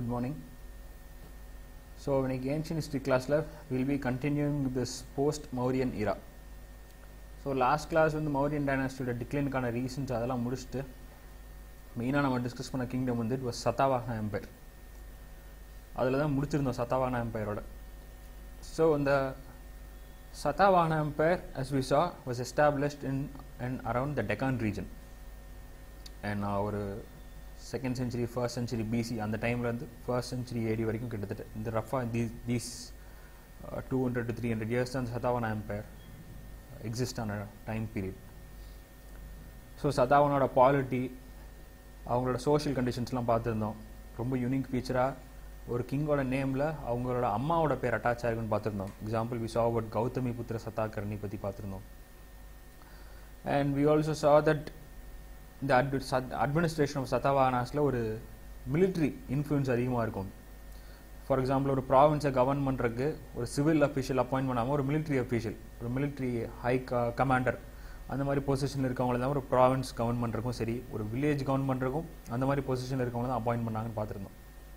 Good morning. So, இன்னைக்கு ancient history classல we'll be continuing this post Mauryan era. So last class வந்து Mauryan டைனாஸ்டியோட டிக்ளைனுக்கான reasons அதெல்லாம் முடிச்சுட்டு மெயினாக நம்ம டிஸ்கஸ் பண்ண கிங்டம் வந்து இட் வாஸ் சதாவாகன எம்பையர் அதில் தான் முடிச்சிருந்தோம் சதாவாகன எம்பையரோட ஸோ இந்த Satavahana empire as we saw was established in and around the Deccan region and ஒரு second century first century BC அந்த டைம்லேருந்து ஃபர்ஸ்ட் செஞ்சுரி ஏடி வரைக்கும் கிட்டத்தட்ட இந்த ரஃபாக the these two hundred to three hundred years தான் சதாவான எம்பையர் எக்ஸிஸ்ட் ஆன டைம் பீரியட் ஸோ சதாவனோட பாலிட்டி அவங்களோட சோஷியல் கண்டிஷன்ஸ்லாம் பார்த்துருந்தோம் ரொம்ப யூனிக் ஃபீச்சராக ஒரு கிங்கோட நேமில் அவங்களோட அம்மாவோட பேர் அட்டாச் ஆகிருக்குன்னு பார்த்துருந்தோம் example we saw but Gautami Putra Satakarni பற்றி பார்த்துருந்தோம் and we also saw that இந்த அட் அட்மினிஸ்ட்ரேஷன் ஆஃப் சதாவானாஸில் ஒரு மிலிட்ரி இன்ஃப்ளூயன்ஸ் அதிகமாக இருக்கும் ஃபார் எக்ஸாம்பிள் ஒரு ப்ராவின்ஸை கவர்ன் பண்ணுறதுக்கு ஒரு சிவில் அஃபீஷியல் அப்பாயின்ட் பண்ணாமல் ஒரு மிலிட்ரி அஃபீஷியல் ஒரு மிலிட்ரி ஹை கமாண்டர் அந்த மாதிரி பொசிஷனில் இருக்கவங்கள தான் ஒரு ப்ராவின்ஸ் கவர்ன் பண்ணுறக்கும் சரி ஒரு வில்லேஜ் கவர்ன் பண்ணுறக்கும் அந்த மாதிரி பொசிஷனில் இருக்கவங்க தான் அப்பாயின்ட் பண்ணாங்கன்னு பார்த்துருந்தோம்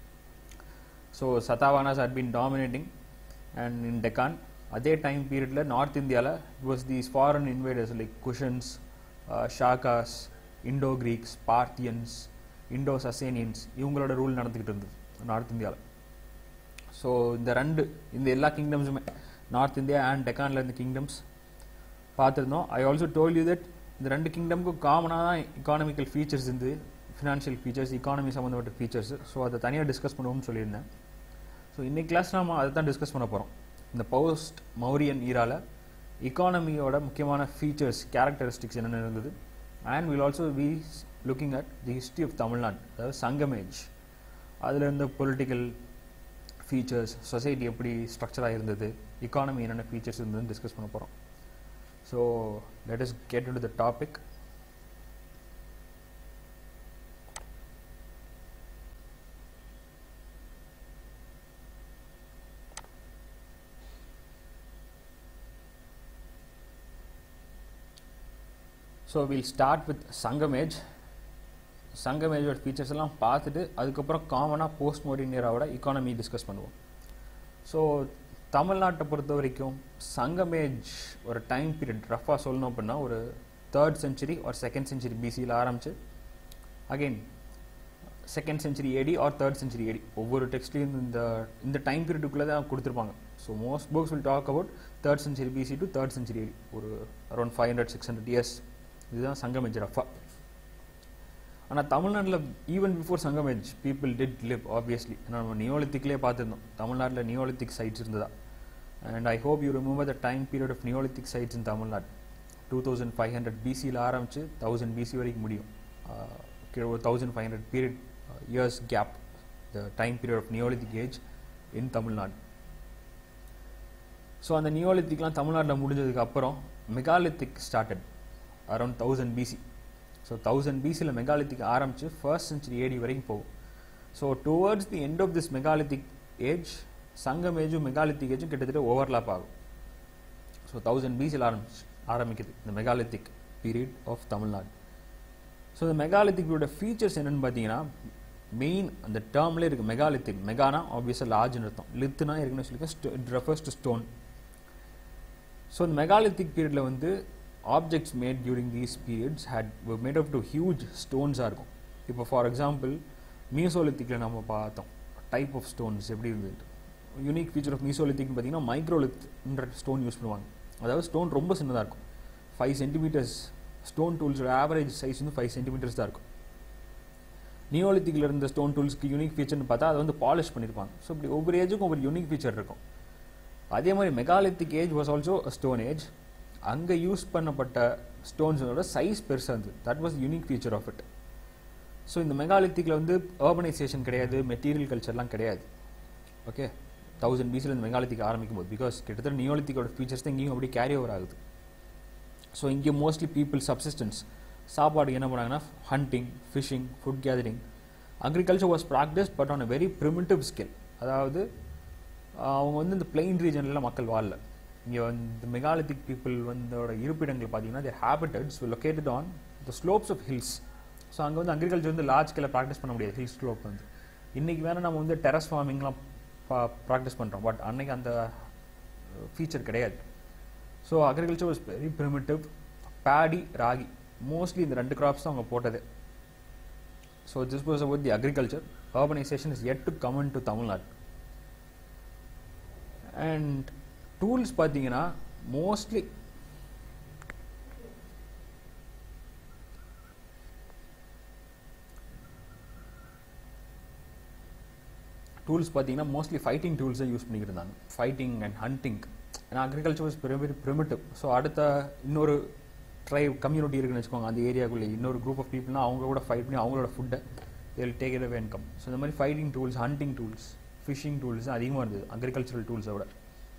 so Satavahanas had been dominating and in Deccan அதே டைம் பீரியடில் நார்த் இந்தியாவில் it was these foreign invaders like Kushans Shakas Indo Greeks Parthians Indo Sasanians இவங்களோட ரூல் நடந்துக்கிட்டு இருந்தது நார்த் இந்தியாவில் ஸோ இந்த ரெண்டு இந்த எல்லா கிங்டம்ஸுமே நார்த் இந்தியா அண்ட் டெக்கானில் இருந்த கிங்டம்ஸ் பார்த்துருந்தோம் I also told you that இந்த ரெண்டு கிங்டமுக்கும் காமனாக தான் இக்கானமிக்கல் ஃபீச்சர்ஸ் இருந்து ஃபினான்ஷியல் ஃபீச்சர்ஸ் இக்கானமி சம்மந்தப்பட்ட ஃபீச்சர்ஸ் ஸோ அதை தனியாக டிஸ்கஸ் பண்ணுவோம்னு சொல்லியிருந்தேன் ஸோ இன்னைக்கு கிளாஸ் நம்ம அதை தான் டிஸ்கஸ் பண்ண போகிறோம் இந்த போஸ்ட் மௌரியன் ஈராவில் இக்கானமியோட முக்கியமான ஃபீச்சர்ஸ் கேரக்டரிஸ்டிக்ஸ் என்னென்ன இருந்தது and will also we looking at the history of Tamil Nadu அதாவது சங்கமேஜ் அதில் இருந்த பொலிட்டிக்கல் ஃபீச்சர்ஸ் சொசைட்டி எப்படி ஸ்ட்ரக்சராக இருந்தது இக்கானமி என்னென்ன ஃபீச்சர்ஸ் இருந்ததுன்னு டிஸ்கஸ் பண்ண போகிறோம் so let us get to the topic so will start with Sangam age சங்கமேஜோட ஃபீச்சர்ஸ் எல்லாம் பார்த்துட்டு அதுக்கப்புறம் காமனாக போஸ்ட் மோடின் ஏராவோட இக்கானமி டிஸ்கஸ் பண்ணுவோம் ஸோ தமிழ்நாட்டை பொறுத்த வரைக்கும் சங்கமேஜ் ஒரு டைம் பீரியட் ரஃபாக சொல்லணும் அப்படின்னா ஒரு தேர்ட் செஞ்சுரி ஒரு செகண்ட் செஞ்சுரி பிசியில் ஆரம்பிச்சு again second century AD or third century AD ஒவ்வொரு டெக்ஸ்ட்லையும் இந்த இந்த டைம் பீரியடுக்குள்ளே தான் கொடுத்துருப்பாங்க so most books will talk about third century BC to third century AD ஒரு around five hundred six hundred years இதுதான் சங்கமேஜ் ரஃபா ஆனால் தமிழ்நாட்டில் even before Sangam age people did live obviously நம்ம நியோலித்திக்லேயே பார்த்துருந்தோம் தமிழ்நாட்டில் நியோலித்திக் சைட்ஸ் இருந்ததா and I hope you remover the time period of neolithic sites in Tamil Nadu two thousand five hundred பிசியில் ஆரம்பித்து தௌசண்ட் பிசி வரைக்கும் முடியும் ஒரு thousand five hundred period years gap the time period of neolithic age in Tamil Nadu so அந்த நியோலித்திக்லாம் தமிழ்நாட்டில் முடிஞ்சதுக்கு அப்புறம் megalithic started around thousand BC so thousand பிசியில் மெகாலித்திக் ஆரம்பித்து ஃபர்ஸ்ட் சென்ச்சுரி ஏடி வரைக்கும் போகும் so towards the end of this megalithic age Sangam ஏஜும் மெகாலித்திக் ஏஜும் கிட்டத்தட்ட ஓவர்லாப் ஆகும் ஸோ தௌசண்ட் பிசியில் ஆரம்பிச்சு ஆரம்பிக்குது இந்த megalithic period of Tamil Nadu so இந்த மெகாலித்திக்கோட ஃபீச்சர்ஸ் என்னென்னு பார்த்தீங்கன்னா மெயின் அந்த டேர்ம்லேயே இருக்குது மெகாலித்திக் மெகானா ஆப்வியஸாக லார்ஜ்னு அர்த்தம் லித்துனா இருக்குன்னு சொல்லி it refers to stone so இந்த மெகாலித்திக் பீரியடில் வந்து objects made during these periods had made up to huge ஸ்டோன்ஸாக இருக்கும் இப்போ ஃபார் எக்ஸாம்பிள் மீசோலித்திக்கில் நம்ம பார்த்தோம் டைப் ஆஃப் ஸ்டோன்ஸ் எப்படி இருந்தது யூனிக் ஃபீச்சர் ஆஃப் மீசோலித்திக்னு பார்த்தீங்கன்னா மைக்ரோலித்ன்ற ஸ்டோன் யூஸ் பண்ணுவாங்க அதாவது ஸ்டோன் ரொம்ப சின்னதாக இருக்கும் ஃபைவ் சென்டிமீட்டர்ஸ் ஸ்டோன் டூல்ஸோட ஆவரேஜ் சைஸ் வந்து ஃபைவ் சென்டிமீட்டர்ஸ் தான் இருக்கும் நியோலித்திக்கில் இருந்த ஸ்டோன் டூல்ஸ்க்கு யூனிக் ஃபீச்சர்னு பார்த்தா அதை வந்து பாலிஷ் பண்ணியிருப்பாங்க ஸோ இப்படி ஒவ்வொரு ஏஜுக்கும் ஒவ்வொரு யூனிக் ஃபீச்சர் இருக்கும் அதே மாதிரி megalithic age was also stone age அங்கே யூஸ் பண்ணப்பட்ட ஸ்டோன்ஸோட சைஸ் பெருசாக இருந்தது that was unique feature of it so இந்த மெகாலித்திக்கில் வந்து அர்பனைசேஷன் கிடையாது மெட்டீரியல் கல்ச்சர்லாம் கிடையாது ஓகே தௌசண்ட் பிசியில் இந்த மெகாலித்திக் ஆரம்பிக்கும் போது பிகாஸ் கிட்டத்தட்ட நியோலித்திக்கோட ஃபீச்சர்ஸ் தான் இங்கேயும் அப்படி கேரி ஓவர் ஆகுது ஸோ இங்கே மோஸ்ட்லி பீப்புள் சப்சிஸ்டன்ஸ் சாப்பாடு என்ன பண்ணாங்கன்னா hunting fishing food gathering agriculture was practice but on a very primitive skill அதாவது அவங்க வந்து இந்த பிளெயின் ரீஜன்லாம் மக்கள் வாழல இங்கே வந்து மெகாலித்திக் பீப்புள் வந்தோட இருப்பிடங்கள் பார்த்தீங்கன்னா their habitats located on the slopes of hills so அங்கே வந்து அக்ரிகல்ச்சர் வந்து லார்ஜ் ஸ்கேலில் ப்ராக்டிஸ் பண்ண முடியாது ஹில் ஸ்லோப் வந்து இன்றைக்கி வேணால் நம்ம வந்து டெரஸ் ஃபார்மிங்லாம் பா ப்ராக்டிஸ் பண்ணுறோம் பட் அன்னைக்கு அந்த ஃபீச்சர் கிடையாது so agriculture was very primitive paddy ragi mostly இந்த ரெண்டு கிராப்ஸ் தான் அவங்க போட்டது so this was about the agriculture urbanization is yet to come in to Tamil Nadu and tools பார்த்தீங்கன்னா மோஸ்ட்லி டூல்ஸ் பார்த்தீங்கன்னா மோஸ்ட்லி ஃபைட்டிங் டூல்ஸை யூஸ் பண்ணிக்கிட்டு இருந்தாங்க ஃபைட்டிங் அண்ட் ஹண்டிங் ஏன்னா agriculture was very primitive so அடுத்த இன்னொரு ட்ரைப் கம்யூனிட்டி இருக்குன்னு வச்சுக்கோங்க அந்த ஏரியாக்குள்ளே இன்னொரு குரூப் ஆஃப் பீப்புள்னா அவங்க கூட ஃபைட் பண்ணி அவங்களோட ஃபுட்டை they'll take it away come so இந்த மாதிரி fighting tools hunting tools fishing tools அதிகமாக இருந்தது அக்ரிகல்ச்சரல் டூல்ஸை விட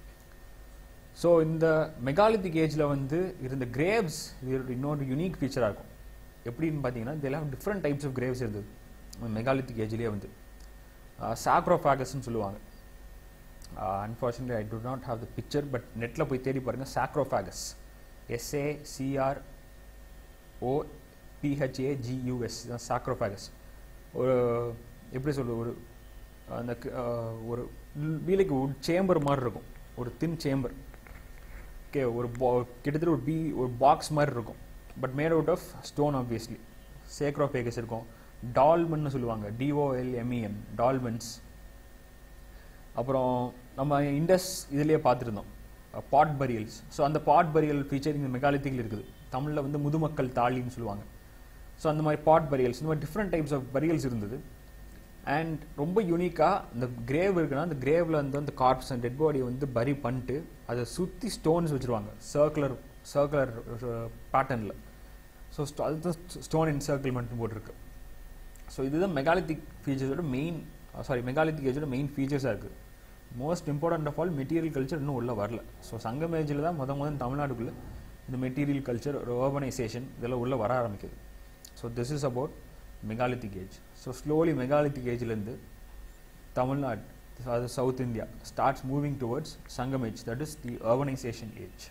ஸோ இந்த மெகாலித்திக் ஏஜில் வந்து இருந்த கிரேவ்ஸ் இது இன்னொரு யூனிக் ஃபீச்சராக இருக்கும் எப்படின்னு பார்த்தீங்கன்னா இதில் டிஃப்ரெண்ட் டைப்ஸ் ஆஃப் கிரேவ்ஸ் இருந்தது மெகாலித்திக் ஏஜ்லேயே வந்து சாக்ரோஃபேகஸ்ன்னு சொல்லுவாங்க unfortunately I do not have the picture but நெட்டில் போய் தேடி பாருங்கள் sarcophagus S A C R O P H A G U S தான் சாக்ரோஃபேகஸ் ஒரு எப்படி சொல்லுவது ஒரு அந்த ஒரு வீலைக்கு ஒரு சேம்பர் மாதிரி இருக்கும் ஒரு தின் சேம்பர் ஓகே ஒரு கிட்டத்தட்ட ஒரு பி ஒரு பாக்ஸ் மாதிரி இருக்கும் but made out of stone obviously sarcophagus இருக்கும் டால்மன்னு சொல்லுவாங்க டிஓஎல்எம்இஎன் டால்மன்ஸ் அப்புறம் நம்ம இண்டஸ் இதுலேயே பார்த்துருந்தோம் பாட் பரியல்ஸ் ஸோ அந்த பாட் பரியல் ஃபீச்சர் இங்கே மெகாலித்திக்கில் இருக்குது தமிழில் வந்து முதுமக்கள் தாலின்னு சொல்லுவாங்க ஸோ அந்த மாதிரி பாட் பரியல்ஸ் இந்த மாதிரி டிஃப்ரெண்ட் டைப்ஸ் ஆஃப் பரியல்ஸ் இருந்தது அண்ட் ரொம்ப யூனிக்காக இந்த கிரேவ் இருக்குன்னா அந்த கிரேவில் வந்து அந்த கார்ப்ஸ் அண்ட் டெட் பாடியை வந்து பரி பண்ணிட்டு அதை சுற்றி ஸ்டோன்ஸ் வச்சுருவாங்க சர்க்குலர் சர்க்குலர் பேட்டர்னில் ஸோ அதுதான் ஸ்டோன் இன் சர்க்கிள்மெண்ட் போட்டிருக்கு ஸோ இதுதான் மெகாலித்திக் ஃபீச்சர்ஸோட மெயின் சாரி மெகாலித்திக் ஏஜோட மெயின் ஃபீச்சர்ஸாக இருக்குது most important of all material culture இன்னும் உள்ளே வரல ஸோ சங்கம் ஏஜில் தான் முத முதல் தமிழ்நாடுக்குள்ளே இந்த மெட்டீரியல் கல்ச்சர் urbanization இதெல்லாம் உள்ளே வர ஆரம்பிக்குது so this is about megalithic age so slowly megalithic ஏஜ்லேருந்து தமிழ்நாடு அது south India starts moving towards Sangam age that is the urbanization age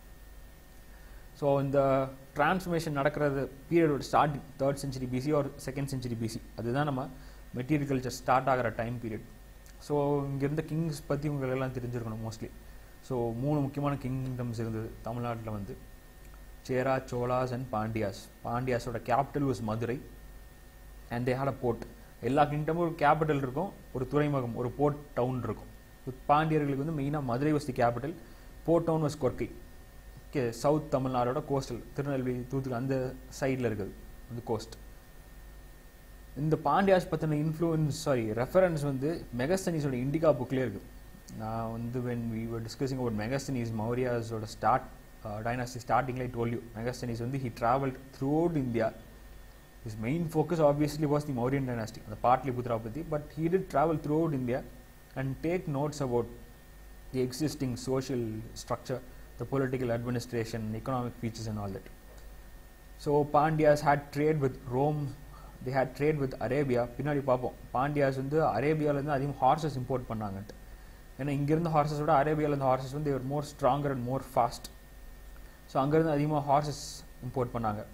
so இந்த டிரான்ஸ்ஃபர்மேஷன் நடக்கிறது பீரியடோட ஸ்டார்ட் தேர்ட் செஞ்சுரி பிசி ஒரு செகண்ட் செஞ்சுரி பிசி அதுதான் நம்ம மெட்டீரியல் கல்ச்சர் ஸ்டார்ட் ஆகிற time period so இங்கேருந்த கிங்ஸ் பற்றி உங்களுக்கு எல்லாம் தெரிஞ்சிருக்கணும் மோஸ்ட்லி ஸோ மூணு முக்கியமான கிங்டம்ஸ் இருந்தது தமிழ்நாட்டில் வந்து சேரா சோலாஸ் அண்ட் பாண்டியாஸ் பாண்டியாஸோட capital was Madurai and they had a port எல்லா கிங்டமும் ஒரு கேபிட்டல் இருக்கும் ஒரு துறைமுகம் ஒரு போர்ட் டவுன் இருக்கும் பாண்டியர்களுக்கு வந்து மெயினாக Madurai was the capital port town was Korkai okay south தமிழ்நாடோட கோஸ்டல் திருநெல்வேலி தூத்துக்குடி அந்த சைடில் இருக்குது அந்த கோஸ்ட் இந்த பாண்டியாஸ் பற்றின இன்ஃப்ளூயன்ஸ் சாரி ரெஃபரன்ஸ் வந்து மெகஸ்தனிஸோட இண்டிகா புக்லேயே இருக்குது நான் வந்து when we were discussing about Megasthenes மௌரியாஸோட ஸ்டார்ட் டைனாஸ்டி ஸ்டார்டிங்ல டோல் யூ மெகஸ்தனிஸ் வந்து he travelled throughout India his main focus obviously was the Mauryan dynasty, the Patliputra Pati, but he did travel throughout India and take notes about the existing social structure, the political administration, economic features and all that. So Pandyas had trade with Rome, they had trade with Arabia. பின்னாடி பார்ப்போம் பாண்டியாஸ் வந்து அரேபியாவிலேருந்து அதிகம் horses import பண்ணாங்கன்ட்டு ஏன்னா இங்கேருந்து ஹார்சஸோட அரேபியாவிலேருந்து horses வந்து they were more stronger and more fast so அங்கேருந்து அதிகமாக ஹார்சஸ் இம்போர்ட் பண்ணாங்க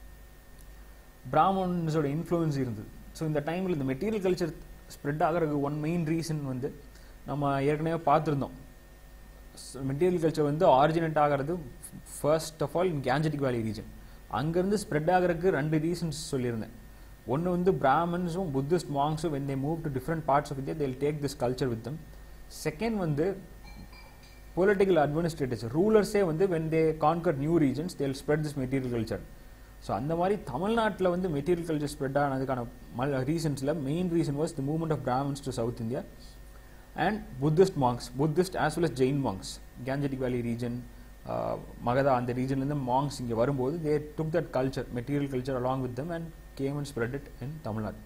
பிராமன்ஸோட இன்ஃப்ளூயன்ஸ் இருந்தது ஸோ இந்த டைமில் இந்த மெட்டீரியல் கல்ச்சர் ஸ்ப்ரெட் ஆகிறதுக்கு ஒன் மெயின் ரீசன் வந்து நம்ம ஏற்கனவே பார்த்துருந்தோம் மெட்டீரியல் கல்ச்சர் வந்து ஆரிஜினேட் ஆகிறது first of all in Gangetic valley region அங்கேருந்து ஸ்ப்ரெட் ஆகிறதுக்கு ரெண்டு ரீசன்ஸ் சொல்லியிருந்தேன் ஒன்று வந்து பிராமன்ஸும் புத்திஸ்ட் மாங்ஸும் when they move to different parts of India they'll take this culture with them second வந்து பொலிட்டிக்கல் அட்மினிஸ்ட்ரேட்டர்ஸ் ரூலர்ஸே வந்து when they conquer new regions they'll spread this material culture so அந்த மாதிரி தமிழ்நாட்டில் வந்து மெட்டீரியல் கல்ச்சர் ஸ்ப்ரெட் ஆனதுக்கான மல் ரீசன்ஸில் main reason was the movement of Brahmans to south India and Buddhist monks Buddhist as well as Jain monks Gangetic valley region Magadha அந்த ரீஜன்லேருந்து monks இங்கே வரும்போது they took that culture material culture along with them and came and spread it in Tamil Nadu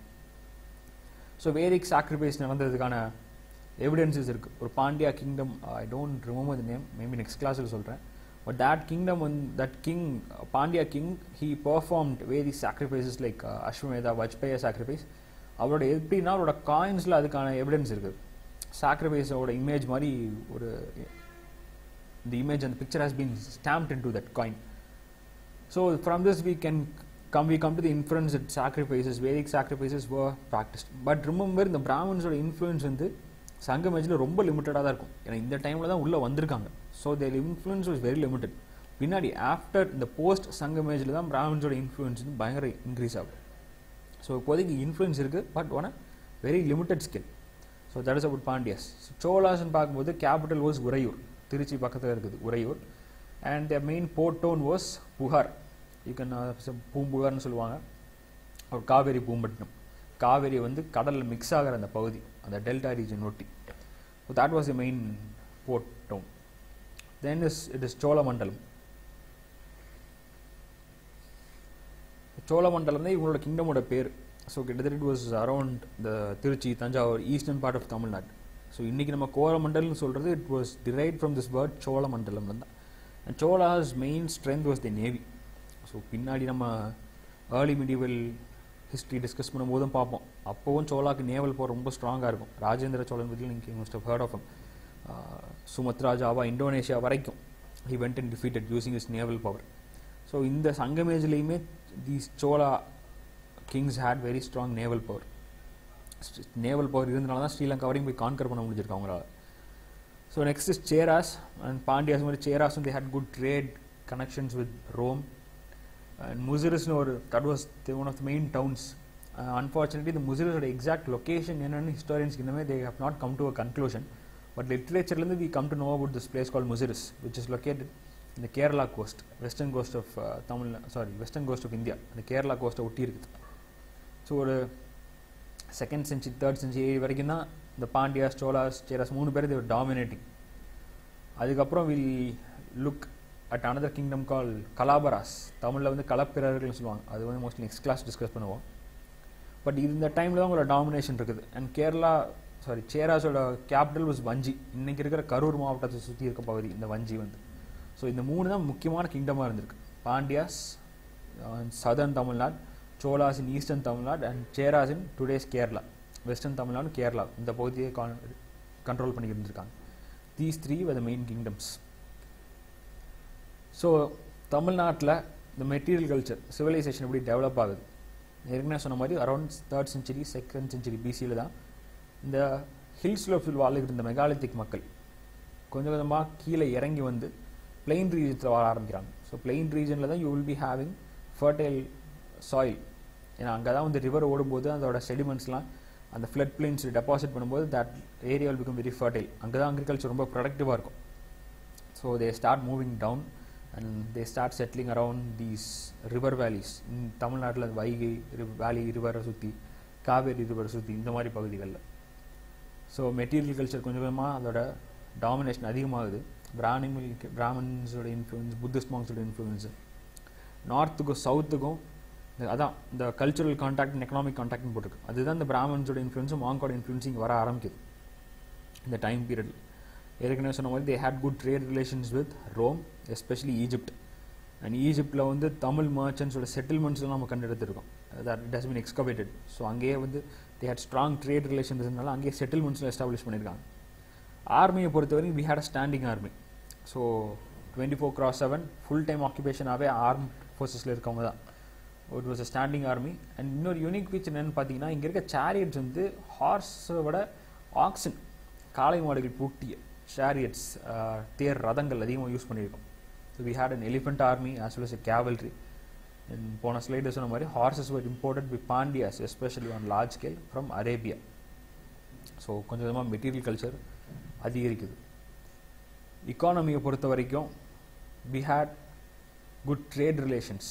so Vedic sacrifice நடந்ததுக்கான evidences இருக்குது ஒரு Pandya kingdom I don't remember the name maybe next கிளாஸில் சொல்கிறேன் but that kingdom வந்து that king Pandya king he performed Vedic sacrifices like Ashvamedha Vajapeya sacrifice அவரோட எப்படின்னா அவரோட காயின்ஸில் அதுக்கான எவிடன்ஸ் இருக்குது சாக்ரிஃபைஸோட இமேஜ் மாதிரி ஒரு இந்த இமேஜ் அந்த picture has been stamped in to that coin so from this we can come we come to the inference that sacrifices Vedic sacrifices were practiced but remember இந்த பிராமன்ஸோட இன்ஃப்ளூயன்ஸ் வந்து சங்கமேஜில் ரொம்ப லிமிட்டடாக தான் இருக்கும் ஏன்னா இந்த டைமில் தான் உள்ளே வந்திருக்காங்க so their influence was very limited பின்னாடி ஆஃப்டர் இந்த போஸ்ட் சங்கமேஜில் தான் பிராமன்ஸோட இன்ஃப்ளூயன்ஸ் வந்து பயங்கர இன்க்ரீஸ் ஆகும் ஸோ இப்போதைக்கு இன்ஃப்ளூயன்ஸ் இருக்குது but one very limited skill so that is about Pandyas சோலாஸ்ன்னு பார்க்கும்போது கேபிட்டல் வாஸ் உறையூர் திருச்சி பக்கத்தில் இருக்குது Uraiyur and the main port town was Puhar you can பூம்புகார்னு சொல்லுவாங்க ஒரு காவேரி பூம்பட்டினம் காவேரி வந்து கடலில் மிக்ஸ் ஆகிற அந்த பகுதி அந்த டெல்டா ரீஜன் ஒட்டி so that was the main port town then is it is Cholamandalam Cholamandalam தான் இவங்களோட கிங்டமோட பேர் ஸோ கிட்டத்தட்ட it was around the Tiruchi Thanjavur eastern part of Tamil Nadu so இன்றைக்கி நம்ம கோரமண்டல்னு சொல்கிறது it was derive from this word Cholamandalam தான் and Cholas main strength was the navy so பின்னாடி நம்ம ஏர்லி மிடிவல் ஹிஸ்ட்ரி டிஸ்கஸ் பண்ணும்போதும் பார்ப்போம் அப்போவும் சோலாக்கு நேவல் போர் ரொம்ப ஸ்ட்ராங்காக இருக்கும் ராஜேந்திர சோழன் பற்றி நீங்கள் most of heard of Sumatra Java Indonesia வரைக்கும் he went and defeated using his naval power so இந்த சங்கமேஜ்லேயுமே these Chola kings had very strong naval power naval power இருந்தனால தான் ஸ்ரீலங்கா வரையும் போய் கான்கர் பண்ண முடிஞ்சிருக்கு அவங்களால so next is Cheras and Pandyas மாதிரி சேராஸ் வந்து had good trade connections with Rome and முசிரஸ்னு ஒரு that was one of the main towns unfortunately இந்த முசிரஸோட எக்ஸாக்ட் லொக்கேஷன் என்னென்னு ஹிஸ்டாரியன்ஸ்க்கு இன்னுமே they have not come to a conclusion but லிட்ரேச்சர்லேருந்து we come to know about this place call Muziris which is located இந்த Kerala coast western coast of Tamil sorry western coast of India அந்த கேரளா கோஸ்ட்டை ஒட்டி இருக்குது so ஒரு second century third century வரைக்கும் தான் இந்த பாண்டியாஸ் சோலாஸ் சேராஸ் மூணு பேர் தேவர் டாமினேட்டிங் அதுக்கப்புறம் will look at another kingdom call Kalabhras தமிழில் வந்து கலப்பிரர்கள்னு சொல்லுவாங்க அது வந்து மோஸ்ட்லி நெக்ஸ்ட் கிளாஸ் டிஸ்கஸ் பண்ணுவோம் பட் இந்த டைமில் தான் உங்களோட டாமினேஷன் இருக்குது அண்ட் கேரளா சாரி சேராஸோட கேபிட்டல் வாஸ் வஞ்சி இன்றைக்கி இருக்கிற கரூர் மாவட்டத்தை சுற்றி இருக்க பகுதி இந்த வஞ்சி வந்து ஸோ இந்த மூணு தான் முக்கியமான கிங்டமாக இருந்திருக்கு Pandyas southern Tamil Nadu Cholas in eastern Tamil Nadu and Cheras in today's Kerala western Tamil Nadu Kerala இந்த பகுதியை கண்ட்ரோல் பண்ணி இருந்திருக்காங்க these three were the main kingdoms so தமிழ்நாட்டில் இந்த மெட்டீரியல் கல்ச்சர் சிவிலைசேஷன் எப்படி டெவலப் ஆகுது ஏற்கனவே சொன்ன மாதிரி around third century second century பிசியில் தான் இந்த ஹில் ஸ்லோப்ஸில் வாழ்கிற இந்த மெகாலித்திக் மக்கள் கொஞ்சம் கொஞ்சமாக கீழே இறங்கி வந்து பிளெயின் ரீஜன்ஸில் வாழ ஆரம்பிக்கிறாங்க ஸோ பிளெயின் ரீஜனில் தான் you will be having fertile soil ஏன்னா அங்கே தான் வந்து ரிவர் ஓடும்போது அதோட செடிமெண்ட்ஸ்லாம் அந்த ஃப்ளட் பிளேன்ஸ் டெபாசிட் பண்ணும்போது that area will become very fertile அங்கே தான் அக்ரிகல்ச்சர் ரொம்ப ப்ரொடக்டிவாக இருக்கும் so they start moving down and they start settling around these river valleys தமிழ்நாட்டில் வைகை வேலி ரிவரை சுற்றி காவேரி ரிவரை சுற்றி இந்த மாதிரி பகுதிகளில் ஸோ மெட்டீரியல் கல்ச்சர் கொஞ்சம் கொஞ்சமாக அதோட டாமினேஷன் அதிகமாகுது பிராணிமல் பிராமன்ஸோட இன்ஃப்ளூயன்ஸ் புத்திஸ்ட் மாங்ஸோட இன்ஃப்ளூயன்ஸு நார்த்துக்கும் சவுத்துக்கும் அதான் இந்த கல்ச்சுரல் கான்டாக்ட் அண்ட் எக்கனாமிக் கான்டாக்ட்னு போட்டிருக்கு அதுதான் இந்த பிராமன்ஸோட இன்ஃப்ளூயன்ஸும் மாங்கோட இன்ஃப்ளூயன்ஸிங் வர ஆரம்பிக்குது இந்த டைம் பீரியட் ஏற்கனவே சொன்ன மாதிரி they had good trade relations with Rome especially Egypt and ஈஜிப்டில் வந்து தமிழ் மர்ச்சன்ஸோட செட்டில்மெண்ட்ஸ்லாம் நம்ம கண்டெடுத்திருக்கோம் that it has been excavated so அங்கேயே வந்து they had strong trade relation இருந்தனால அங்கேயே செட்டில்மெண்ட்ஸில் எஸ்டாப்ளிஷ் பண்ணியிருக்காங்க ஆர்மியை பொறுத்தவரைக்கும் we had a standing army so twenty four cross seven full time ஆக்குபேஷனாகவே ஆர்ம் ஃபோர்ஸஸில் இருக்கவங்க தான் it was a standing army and இன்னொரு யூனிக் ஃபீச்சர் என்னென்னு பார்த்தீங்கன்னா இங்கே இருக்க சேரியட்ஸ் வந்து ஹார்ஸை விட ஆக்சின் காளை மாடுகள் பூட்டிய சேரியட்ஸ் தேர் ரதங்கள் அதிகமாக யூஸ் பண்ணியிருக்கோம் so we had an elephant army as well as a cavalry போன ஸ்லைடில் சொன்ன மாதிரி horses were imported by Pandyas especially on large scale from Arabia so கொஞ்சம் கொஞ்சமாக மெட்டீரியல் கல்ச்சர் அதிகரிக்குது இக்கானமியை பொறுத்த வரைக்கும் we had good trade relations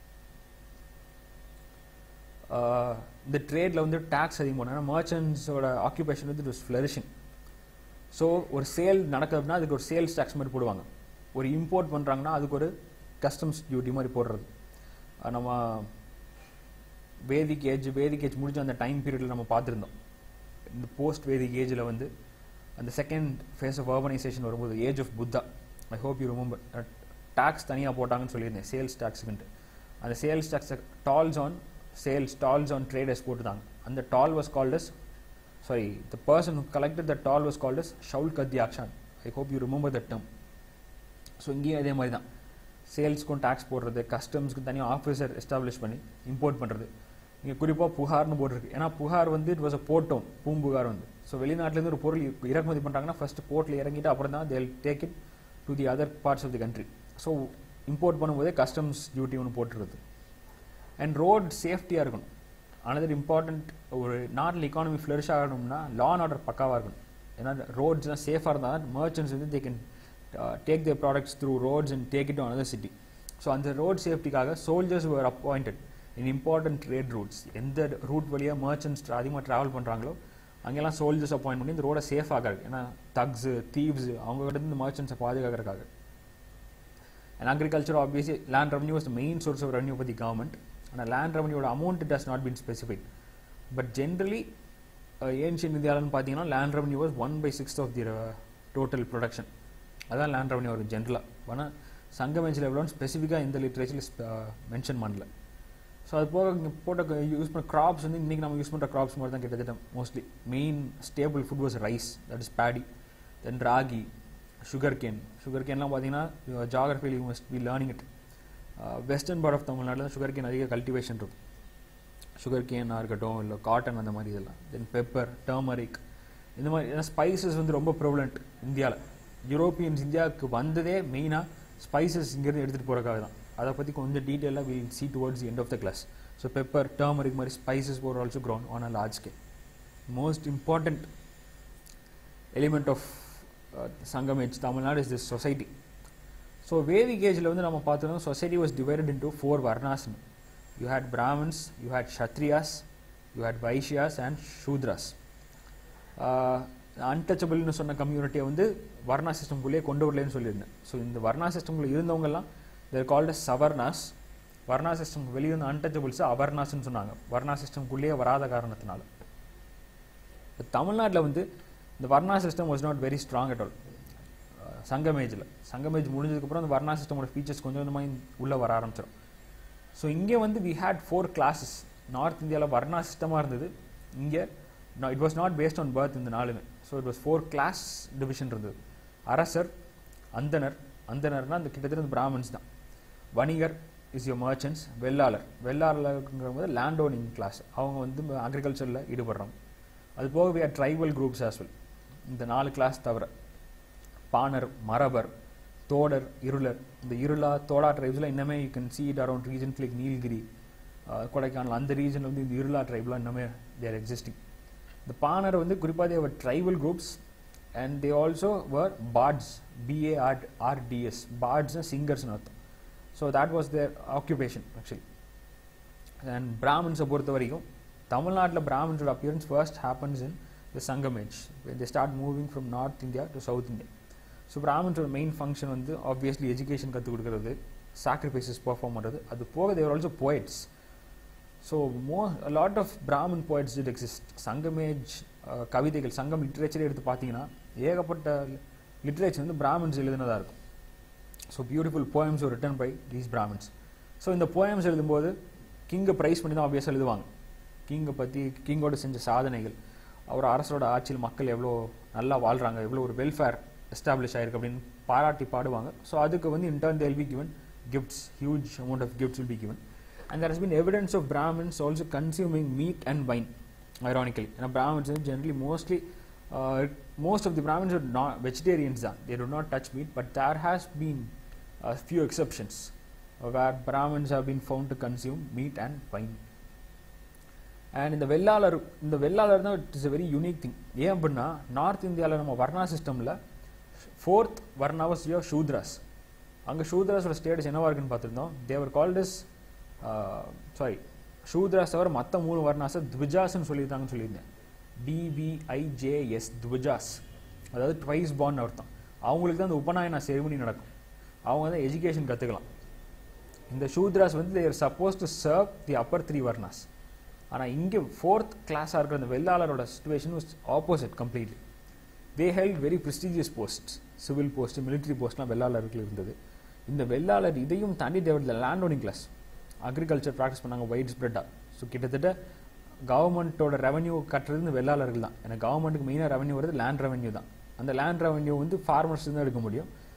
இந்த ட்ரேடில் வந்து டேக்ஸ் அதிகம் பண்ணால் மர்ச்சன்ஸோட ஆக்குபேஷன் வந்து இட் வாஸ் ஃப்ளரிஷிங் ஸோ ஒரு சேல் நடக்குது அப்படின்னா அதுக்கு ஒரு சேல்ஸ் டேக்ஸ் மாதிரி போடுவாங்க ஒரு இம்போர்ட் பண்ணுறாங்கன்னா அதுக்கு ஒரு கஸ்டம்ஸ் டியூட்டி மாதிரி போடுறது நம்ம வேதிக் ஏஜ் வேதிக் ஏஜ் முடிஞ்ச அந்த டைம் பீரியடில் நம்ம பார்த்துருந்தோம் இந்த போஸ்ட் வேதிக் ஏஜில் வந்து அந்த செகண்ட் ஃபேஸ் ஆஃப் அர்பனைசேஷன் வரும்போது age of Buddha I hope you remember tax தனியாக போட்டாங்கன்னு சொல்லியிருந்தேன் சேல்ஸ் டேக்ஸுக்குன்ட்டு அந்த சேல்ஸ் டேக்ஸை tolls on sales tolls on traders போட்டுதாங்க அந்த toll was called as sorry the person who collected the toll was called as ஷவுல் கத்யாக்ஷான் I hope you remember that term so இங்கேயும் அதே மாதிரி தான் சேல்ஸ்க்கும் டேக்ஸ் போடுறது கஸ்டம்ஸ்க்கு தனியாக ஆஃபீஸர் எஸ்டாப்ளிஷ் பண்ணி இம்போர்ட் பண்ணுறது இங்கே குறிப்பாக புகார்னு போட்டிருக்கு ஏன்னா புகார் வந்து இட் வாஸ் அ போட்டோம் பூம்புகார் வந்து ஸோ வெளிநாட்டிலேருந்து ஒரு பொருள் இறக்குமதி பண்ணுறாங்கன்னா ஃபர்ஸ்ட் போர்ட்டில் இறங்கிட்டு அப்புறம் தான் they'll take it to the other parts of the country so import பண்ணும்போதே கஸ்டம்ஸ் டியூட்டி ஒன்று போட்டுருது அண்ட் ரோட் சேஃப்டியாக இருக்கணும் அனதர் இம்பார்ட்டண்ட் ஒரு நாட்டில் எக்கானமி ஃப்ளரிஷ் ஆகணும்னா லா அண்ட் ஆர்டர் பக்காவாக இருக்கணும் ஏன்னா ரோட்ஸ்லாம் சேஃபாக இருந்தால் மர்ச்சன்ட்ஸ் வந்து they can take their products through roads and take it another city so அந்த ரோட் சேஃப்டிக்காக soldiers were appointed in important trade routes எந்த ரூட் வழியாக மர்ச்சன்ட்ஸ் அதிகமாக ட்ராவல் பண்ணுறாங்களோ அங்கெல்லாம் சோல்ஜர்ஸ் அப்பாயிண்ட் பண்ணி இந்த ரோடை சேஃப் ஆகாது ஏன்னா தக்ஸு தீவ்ஸ் அவங்க கிட்ட இருந்து மர்ச்சன்ட்ஸை பாதுகாக்கிறதுக்காக and agriculture obviously land revenue is main source of revenue for the government ஆனால் லேண்ட் ரெவன்யூட amount it has not been specified but generally ancient இந்தியாவில்னு பார்த்தீங்கன்னா land revenue was one by six of the total production அதான் land revenue இருக்கும் ஜென்ரலாக ஆனால் சங்கமெஞ்சில் எவ்வளோன்னு ஸ்பெசிஃபிக்காக இந்த லிட்ரேச்சரில் மென்ஷன் பண்ணல ஸோ அது போக இங்கே போட்ட யூஸ் பண்ண க்ராப்ஸ் வந்து இன்றைக்கி நம்ம யூஸ் பண்ணுற க்ராப்ஸ் மாதிரி தான் கிட்டத்தட்ட mostly main staple food was rice that is paddy then ragi sugar cane sugar கேன்லாம் பார்த்தீங்கன்னா ஜாகிரஃபியில் you must be learning it western part of தமிழ்நாட்டில் சுகர் கேன் அதிக கல்டிவேஷன் இருக்கும் சுகர் கேனாக இருக்கட்டும் இல்லை காட்டன் அந்த மாதிரி இதெல்லாம் தென் பெப்பர் டர்மரிக் இந்த மாதிரி ஏன்னா ஸ்பைசஸ் வந்து ரொம்ப ப்ரிவலண்ட் இந்தியாவில் யூரோப்பியன்ஸ் இந்தியாவுக்கு வந்ததே மெயினாக ஸ்பைசஸ் இங்கேருந்து எடுத்துகிட்டு போகிறக்காக தான் அதை பற்றி கொஞ்சம் டீட்டெயிலாக will see towards end of the class so pepper turmeric மாதிரி spices were also grown on a large scale most important element of Sangam age Tamil Nadu is this society so Vedic ஏஜில் வந்து நம்ம பார்த்தோம்னா society was divided into four வர்ணாஸ்னு you had Brahmins you had Kshatriyas you had Vaishyas and Shudras அன்டச்சபிள்னு சொன்ன கம்யூனிட்டியை வந்து வர்ணா சிஸ்டம்குள்ளேயே கொண்டு வரலன்னு சொல்லியிருந்தேன் ஸோ இந்த வர்ணா சிஸ்டம்குள்ளே இருந்தவங்கெல்லாம் they're called Savarnas varna system வெளியே இருந்த அன்டச்சபிள்ஸ் அவர்ணாஸ்ன்னு சொன்னாங்க வர்ணா சிஸ்டம்குள்ளேயே வராத காரணத்தினால இப்போ தமிழ்நாட்டில் வந்து இந்த varna system was not very strong at all சங்கமேஜில் சங்கமேஜ் முடிஞ்சதுக்கப்புறம் அந்த வர்ணா சிஸ்டமோட ஃபீச்சர்ஸ் கொஞ்சம் கொஞ்சமாக உள்ளே வர ஆரம்பிச்சிடும் ஸோ இங்கே வந்து we had four classes north இந்தியாவில் வர்ணா சிஸ்டமாக இருந்தது இங்கே it was not based on birth இந்த நாலுமே so it was four class division இருந்தது அரசர் அந்தனர் அந்தனர்னால் அந்த கிட்டத்தட்ட பிராமன்ஸ் தான் வணிகர் இஸ் யோர் மர்ச்சன்ட்ஸ் வெள்ளாளர் வெள்ளாளருங்கிற போது லேண்ட் ஓனிங் கிளாஸ் அவங்க வந்து அக்ரிகல்ச்சரில் ஈடுபடுறாங்க அது போக we are tribal groups as well இந்த நாலு கிளாஸ் தவிர பாணர் மரபர் தோடர் இருளர் இந்த இருளா தோடா ட்ரைப்ஸில் இன்னமே you can see it around regions like Nilgiri Kodaikanal அந்த ரீஜனில் வந்து இந்த இருளா ட்ரைப்லாம் இன்னமே தேர் எக்ஸிஸ்டிங் இந்த பாணர் வந்து குறிப்பாக they were tribal groups and they also were bards B A R R D S பார்ட்ஸ்னால் சிங்கர்ஸ்னு அர்த்தம் so that was their occupation actually and பிராமின்ஸை பொறுத்த வரைக்கும் தமிழ்நாட்டில் பிராமின்ஸோட appearance first happens in the Sangam age they start moving from north India to south India so பிராமின்ஸோட main function வந்து ஆப்வியஸ்லி எஜுகேஷன் கற்றுக் கொடுக்குறது சாக்ரிஃபைசஸ் பெர்ஃபார்ம் பண்ணுறது அது போக they were also poets so more lot of Brahmin poets did exist சங்கமேஜ் கவிதைகள் சங்கம் லிட்ரேச்சரே எடுத்து பார்த்தீங்கன்னா ஏகப்பட்ட லிட்ரேச்சர் வந்து பிராமின்ஸ் எழுதுனதாக இருக்கும் so beautiful poems written by these Brahmins so இந்த போயம்ஸ் எழுதும்போது கிங்கை ப்ரைஸ் பண்ணி தான் ஆப்வியஸாக எழுதுவாங்க கிங்கை பற்றி கிங்கோட செஞ்ச சாதனைகள் அவர் அரசரோட ஆட்சியில் மக்கள் எவ்வளோ நல்லா வாழ்கிறாங்க எவ்வளோ ஒரு வெல்ஃபேர் எஸ்டாப்ளிஷ் ஆயிருக்கு அப்படின்னு பாராட்டி பாடுவாங்க ஸோ அதுக்கு வந்து in turn they'll be given gifts huge amount of gifts will be given and there has been evidence of Brahmins also consuming meat and wine, ironically. And Brahmins are generally mostly, uh, most of the Brahmins are not vegetarians, are. they do not touch meat, but there has been a few exceptions uh, where Brahmins have been found to consume meat and wine. And இந்த வெள்ளாளர் இந்த வெள்ளாளர் தான் it is a very unique thing ஏன் அப்படின்னா north இந்தியாவில் நம்ம வர்ணா சிஸ்டமில் fourth வர்ணாவஸ் யோ ஷூத்ராஸ் அங்கே ஷூத்ராஸோட status என்னவா இருக்குன்னு பார்த்துருந்தோம் they were called as sorry Shudras தவிர மற்ற மூணு வர்ணாஸை த்விஜாஸ்ன்னு சொல்லியிருந்தாங்கன்னு சொல்லியிருந்தேன் டிபிஐஜேஎஸ் த்விஜாஸ் அதாவது ட்வைஸ் பான் அர்த்தம் அவங்களுக்கு தான் அந்த உபநாயனா செரிமனி நடக்கும் அவங்க தான் எஜுகேஷன் கற்றுக்கலாம் இந்த ஷூத்ராஸ் வந்து they're suppose to serve the upper three varnas ஆனால் இங்கே ஃபோர்த் கிளாஸாக இருக்கிற அந்த வெள்ளாளரோட situation was opposite completely they held very prestigious post civil post military போஸ்ட்லாம் வெள்ளாளருக்கு இருந்தது இந்த வெள்ளாளர் இதையும் தாண்டி they were land owning class agriculture practice பண்ணாங்க ஒயிட் ஸ்ப்ரெட்டாக ஸோ கிட்டத்தட்ட கவர்மெண்ட்டோட ரெவன்யூ கட்டுறது இந்த வெள்ளாளர்கள் தான் ஏன்னா கவர்மெண்ட்டுக்கு மெயினாக ரெவன்யூ வருது லேண்ட் ரெவன்யூ தான் அந்த லேண்ட் ரெவன்யூ வந்து ஃபார்மர்ஸ் தான் எடுக்க முடியும்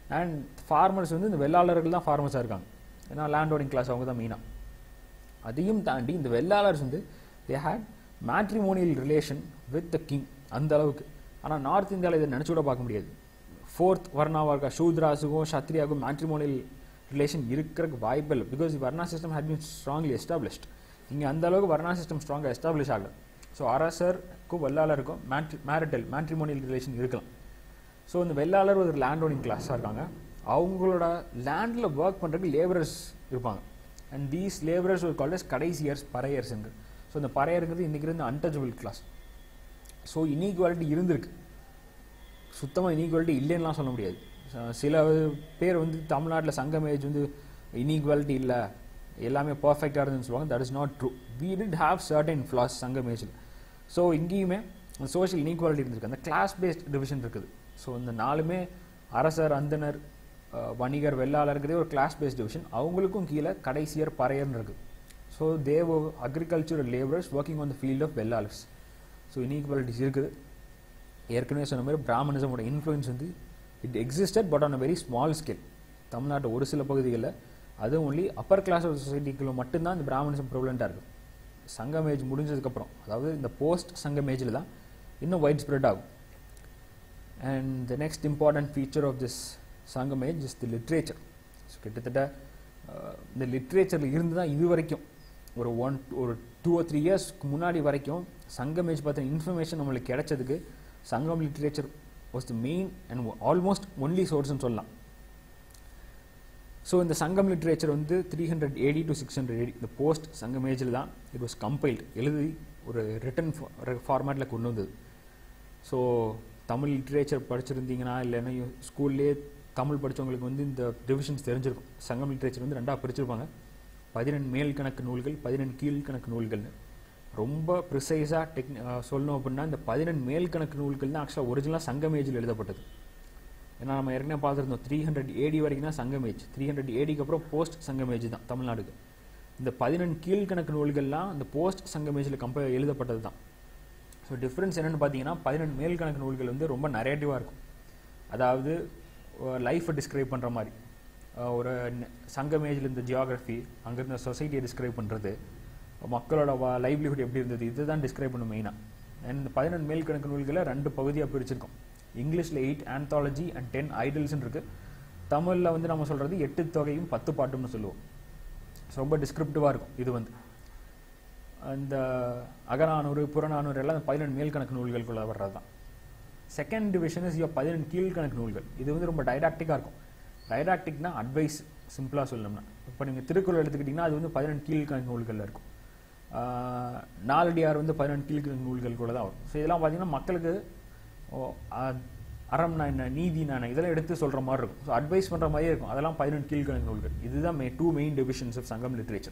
அண்ட் ஃபார்மர்ஸ் வந்து இந்த வெள்ளாளர்கள் தான் ஃபார்மர்ஸாக இருக்காங்க ஏன்னா லேண்ட் ஓடிங் கிளாஸ் அவங்க தான் மெயினாக அதையும் தாண்டி இந்த வெள்ளாளர்ஸ் வந்து they had matrimonial relation with the king அந்த அளவுக்கு ஆனால் நார்த் இந்தியாவில் இதை நினச்சி கூட பார்க்க முடியாது ஃபோர்த் வர்ணாவாக இருக்கா சூத்ராஸுக்கும் சத்ரியாவுக்கும் மேட்ரிமோனியல் ரிலேஷன் இருக்கிறதுக்கு வாய்ப்பு இல்லை because varna system had been strongly established இங்கே அந்த அளவுக்கு வர்ணா சிஸ்டம் ஸ்ட்ராங்காக எஸ்டாப்ளிஷ் ஆகல ஸோ அரசருக்கும் வெள்ளாளருக்கும் மேட்ரி மேரிட்டல் மேட்ரிமோனியல் ரிலேஷன் இருக்கலாம் ஸோ இந்த வெள்ளாளர் ஒரு லேண்ட் ஓனிங் கிளாஸாக இருக்காங்க அவங்களோட லேண்டில் ஒர்க் பண்ணுறதுக்கு லேபரர்ஸ் இருப்பாங்க அண்ட் தீஸ் லேபரர்ஸ் ஒரு கால்டஸ் கடைசியர்ஸ் பறையர்ஸுங்க ஸோ இந்த பறையருங்கிறது இன்றைக்கி இருந்த அன்டச்சபிள் கிளாஸ் ஸோ இனீக்வாலிட்டி இருந்திருக்கு சுத்தமாக இனீக்வாலிட்டி இல்லைன்னுலாம் சொல்ல முடியாது ச- சில பேர் வந்து தமிழ்நாட்டில் சங்கம் ஏஜ் வந்து இனீக்வாலிட்டி இல்லை எல்லாமே பர்ஃபெக்டாக இருந்துன்னு சொல்லுவாங்க that is not true we did have certain flaws Sangam ஏஜில் ஸோ இங்கேயுமே சோஷியல் இனீக்வாலிட்டி இருந்திருக்கு அந்த கிளாஸ் பேஸ்ட் டிவிஷன் இருக்குது ஸோ இந்த நாலுமே அரசர் அந்தனர் அஹ், வணிகர் வெள்ளாளருங்கிறதே ஒரு கிளாஸ் பேஸ்ட் டிவிஷன் அவங்களுக்கும் கீழே கடைசியர் பறையர்னு இருக்குது so they've agricultural labourers working on the field of Vellalars so inequalities இருக்குது ஏற்கனவே சொன்ன மாதிரி பிராமணிசமோட இன்ஃப்ளூயன்ஸ் வந்து it existed but on a very small scale தமிழ்நாட்டு ஒரு சில பகுதிகளில் அதுவும் ஒன்லி அப்பர் கிளாஸ் ஆஃப் சொசைட்டிக்குள்ள மட்டும்தான் இந்த பிராமணிசம் ப்ரிவலண்ட்டாக இருக்குது சங்கம் ஏஜ் முடிஞ்சதுக்கப்புறம் அதாவது இந்த போஸ்ட் சங்கம் ஏஜில் தான் இன்னும் வைட் ஸ்ப்ரெட் ஆகும் and the next important feature of this Sangam age is the literature so கிட்டத்தட்ட அஹ், இந்த லிட்ரேச்சரில் இருந்து தான் இது வரைக்கும் ஒரு ஒன் ஒரு டூ ஆர் த்ரீ இயர்ஸ்க்கு முன்னாடி வரைக்கும் சங்கம் ஏஜ் பற்றின இன்ஃபர்மேஷன் நம்மளுக்கு கிடைச்சதுக்கு Sangam literature was the main and almost only சோர்ஸ்னு சொல்லலாம் ஸோ இந்த சங்கம் லிட்ரேச்சர் வந்து three hundred AD to six hundred AD இந்த போஸ்ட் சங்கம் ஏஜில் தான் இட் வாஸ் கம்பைல்டு எழுதி ஒரு ரிட்டன் ஃபார்மேட்டில் கொண்டு வந்தது ஸோ தமிழ் லிட்ரேச்சர் படிச்சிருந்தீங்கன்னா இல்லைன்னா ஸ்கூல்லேயே தமிழ் படித்தவங்களுக்கு வந்து இந்த டிவிஷன்ஸ் தெரிஞ்சிருக்கும் சங்கம் லிட்ரேச்சர் வந்து ரெண்டாக பிரிச்சிருப்பாங்க பதினெண்டு மேல் கணக்கு நூல்கள் பதினெண்டு கீழ் கணக்கு நூல்கள்னு ரொம்ப ப்ரிசைஸாக டெக் சொல்லணும் அப்படின்னா இந்த பதினெண்டு மேல் கணக்கு நூல்கள் தான் ஆக்சுவலாக ஒரிஜினலாக சங்கம் ஏஜில் எழுதப்பட்டது ஏன்னா நம்ம ஏற்கனவே பார்த்துருந்தோம் த்ரீ ஹண்ட்ரட் ஏடி வரைக்கும் தான் சங்கம் ஏஜ் த்ரீ ஹண்ட்ரட் ஏடிக்கு அப்புறம் போஸ்ட் சங்கம் ஏஜ் தான் தமிழ்நாடுக்கு இந்த பதினெண்டு கீழ்கணக்கு நூல்கள்லாம் இந்த போஸ்ட் சங்கம் ஏஜில் கம்ப எழுதப்பட்டது தான் ஸோ டிஃப்ரென்ஸ் என்னென்னு பார்த்தீங்கன்னா பதினெண்டு மேல் கணக்கு நூல்கள் வந்து ரொம்ப நரேட்டிவாக இருக்கும் அதாவது லைஃப்பை டிஸ்கிரைப் பண்ணுற மாதிரி அஹ் ஒரு ந- சங்கம் ஏஜில் இருந்த ஜியாகிரஃபி அங்கே இருந்த சொசைட்டியை டிஸ்கிரைப் பண்ணுறது மக்களோட லைவ்லிஹுட் எப்படி இருந்தது இதுதான் டிஸ்கிரைப் பண்ணும் மெயினாக அண்ட் பதினெண்டு மேல் கணக்கு நூல்களை ரெண்டு பகுதியாக பிரிச்சிருக்கோம் இங்கிலீஷில் எயிட் ஆந்தாலஜி அண்ட் டென் ஐடல்ஸ்னு இருக்கு தமிழில் வந்து நம்ம சொல்கிறது எட்டு தொகையும் பத்து பாட்டும்னு சொல்லுவோம் So, ரொம்ப டிஸ்கிரிப்டிவாக இருக்கும் இது வந்து அந்த அகநானூறு புறநானூறு எல்லாம் பதினெண்டு மேல் கணக்கு நூல்களுக்குள்ள வர்றது தான் செகண்ட் டிவிஷன் இஸ் யோ பதினெண்டு கீழ்கணக்கு நூல்கள் இது வந்து ரொம்ப டைடாக்டிக்காக இருக்கும் டைடாக்டிக்னா அட்வைஸ் சிம்பிளாக சொல்லணும்னா இப்போ நீங்கள் திருக்குறள் எடுத்துக்கிட்டிங்கன்னா அது வந்து பதினெண்டு கீழ்கணக்கு நூல்களில் இருக்கும் ஆஹ் நாலடியார் வந்து பதினெண்டு கீழ்கணக்கு நூல்கள் கூட தான் வரும் ஸோ இதெல்லாம் பார்த்தீங்கன்னா மக்களுக்கு ஓ, அ- அறம்னா என்ன நீதினா என்ன இதெல்லாம் எடுத்து சொல்கிற மாதிரி இருக்கும் ஸோ அட்வைஸ் பண்ணுற மாதிரியே இருக்கும் அதெல்லாம் பதினெண்டு கீழ்கணக்கு நூல்கள் இதுதான் மே two main divisions of Sangam literature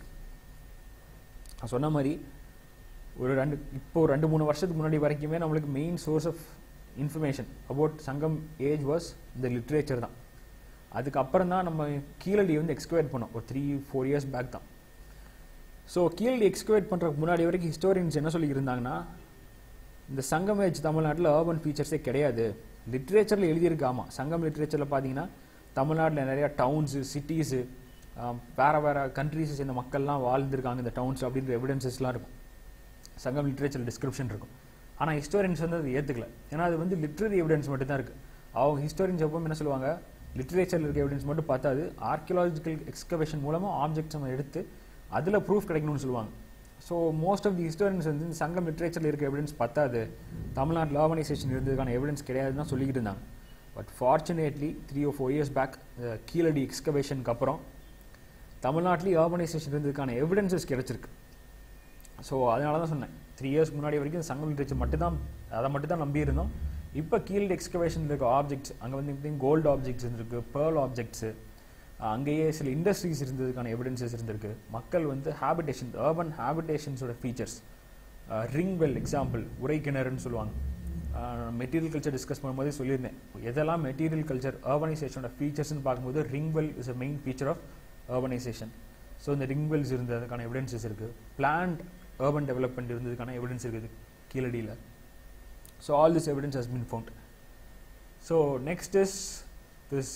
நான் சொன்ன மாதிரி ஒரு ரெண்டு இப்போ ஒரு ரெண்டு மூணு வருஷத்துக்கு முன்னாடி வரைக்குமே நம்மளுக்கு main source of information about Sangam age was இந்த லிட்ரேச்சர் தான் அதுக்கப்புறம் தான் நம்ம கீழடி வந்து எக்ஸ்குவேட் பண்ணோம் ஒரு த்ரீ ஃபோர் இயர்ஸ் பேக் தான் ஸோ கீழடி எக்ஸ்குவேட் பண்ணுறதுக்கு முன்னாடி வரைக்கும் ஹிஸ்டோரியன்ஸ் என்ன சொல்லியிருந்தாங்கன்னா இந்த சங்கம் ஏஜ் தமிழ்நாட்டில் அர்பன் ஃபீச்சர்ஸே கிடையாது லிட்ரேச்சரில் எழுதியிருக்கு ஆமாம் சங்கம் லிட்ரேச்சரில் பார்த்தீங்கன்னா தமிழ்நாட்டில் நிறையா டவுன்ஸு சிட்டிஸு வேறு வேறு கண்ட்ரீஸை சேர்ந்த மக்கள்லாம் வாழ்ந்துருக்காங்க இந்த டவுன்ஸ் அப்படின்ற எவிடன்சஸ்லாம் இருக்கும் சங்கம் லிட்ரேச்சர் டிஸ்கிரிப்ஷன் இருக்கும் ஆனால் ஹிஸ்டோரியன்ஸ் வந்து அது ஏற்றுக்கல ஏன்னா அது வந்து லிட்ரரி எவிடன்ஸ் மட்டும் தான் இருக்குது அவங்க ஹிஸ்டோரியன்ஸ் எப்பவும் என்ன சொல்லுவாங்க லிட்ரேச்சரில் இருக்க எவிடன்ஸ் மட்டும் பார்த்தாது ஆர்கியலாஜிக்கல் எக்ஸ்கவேஷன் மூலமாக ஆப்ஜெக்ட்ஸ் நம்ம எடுத்து அதில் ப்ரூஃப் கிடைக்கணும்னு சொல்லுவாங்க so most of the historians வந்து இந்த சங்கம் லிட்ரேச்சரில் இருக்க எவிடன்ஸ் பத்தாது தமிழ்நாட்டில் ஆர்கனைசேஷன் இருந்ததுக்கான எவிடன்ஸ் கிடையாதுன்னு தான் சொல்லிக்கிட்டு இருந்தாங்க but fortunately three or four years back Keezhadi எக்ஸ்கவேஷனுக்கு அப்புறம் தமிழ்நாட்டிலேயும் ஆர்கனைசேஷன் இருந்ததுக்கான எவிடன்சஸ் கிடைச்சிருக்கு ஸோ அதனால தான் சொன்னேன் த்ரீ இயர்ஸ் முன்னாடி வரைக்கும் சங்கம் லிட்ரேச்சர் மட்டும் தான் அதை மட்டும் தான் நம்பியிருந்தோம் இப்போ கீழ் எக்ஸ்கவேஷன் இருக்க ஆப்ஜெக்ட்ஸ் அங்கே வந்து இப்படி கோல்டு ஆப்ஜெக்ட்ஸ் இருந்திருக்கு பேர்ல் ஆப்ஜெக்ட்ஸு அங்கேயே சில இண்டஸ்ட்ரீஸ் இருந்ததுக்கான எவிடன்சஸ் இருந்திருக்கு மக்கள் வந்து ஹேபிடேஷன் அர்பன் ஹேபிடேஷன்ஸோட ஃபீச்சர்ஸ் ரிங்வெல் எக்ஸாம்பிள் உரை கிணறுன்னு சொல்லுவாங்க மெட்டீரியல் கல்ச்சர் டிஸ்கஸ் பண்ணும்போதே சொல்லியிருந்தேன் எதெல்லாம் மெட்டீரியல் கல்ச்சர் அர்பனைசேஷனோட ஃபீச்சர்ஸ்னு பார்க்கும்போது ring well is a main feature of urbanisation so இந்த ரிங்வெல்ஸ் இருந்ததுக்கான எவிடன்சஸ் இருக்குது பிளான்ட் அர்பன் டெவலப்மெண்ட் இருந்ததுக்கான எவிடன்ஸ் இருக்குது கீழடியில் so all this evidence has been found so next is this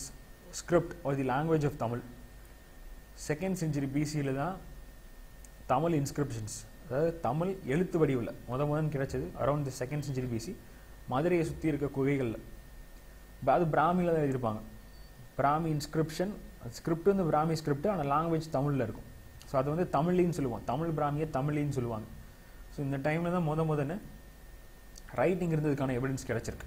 script or the language of Tamil second century பிசியில் தான் Tamil inscriptions அதாவது தமிழ் எழுத்து வடிவில் முத முதன் கிடைச்சது around the second century BC மதுரையை சுற்றி இருக்க குகைகளில் அது பிராமியில் தான் எழுதியிருப்பாங்க பிராமி இன்ஸ்கிரிப்ஷன் ஸ்கிரிப்ட் வந்து பிராமி ஸ்கிரிப்ட் ஆனால் லாங்குவேஜ் தமிழில் இருக்கும் ஸோ அது வந்து தமிழ்லின்னு சொல்லுவாங்க தமிழ் பிராமியை தமிழின்னு சொல்லுவாங்க ஸோ இந்த டைமில் தான் முத முதன்னு ரைட்டிங் இருந்ததுக்கான எவிடன்ஸ் கிடச்சிருக்கு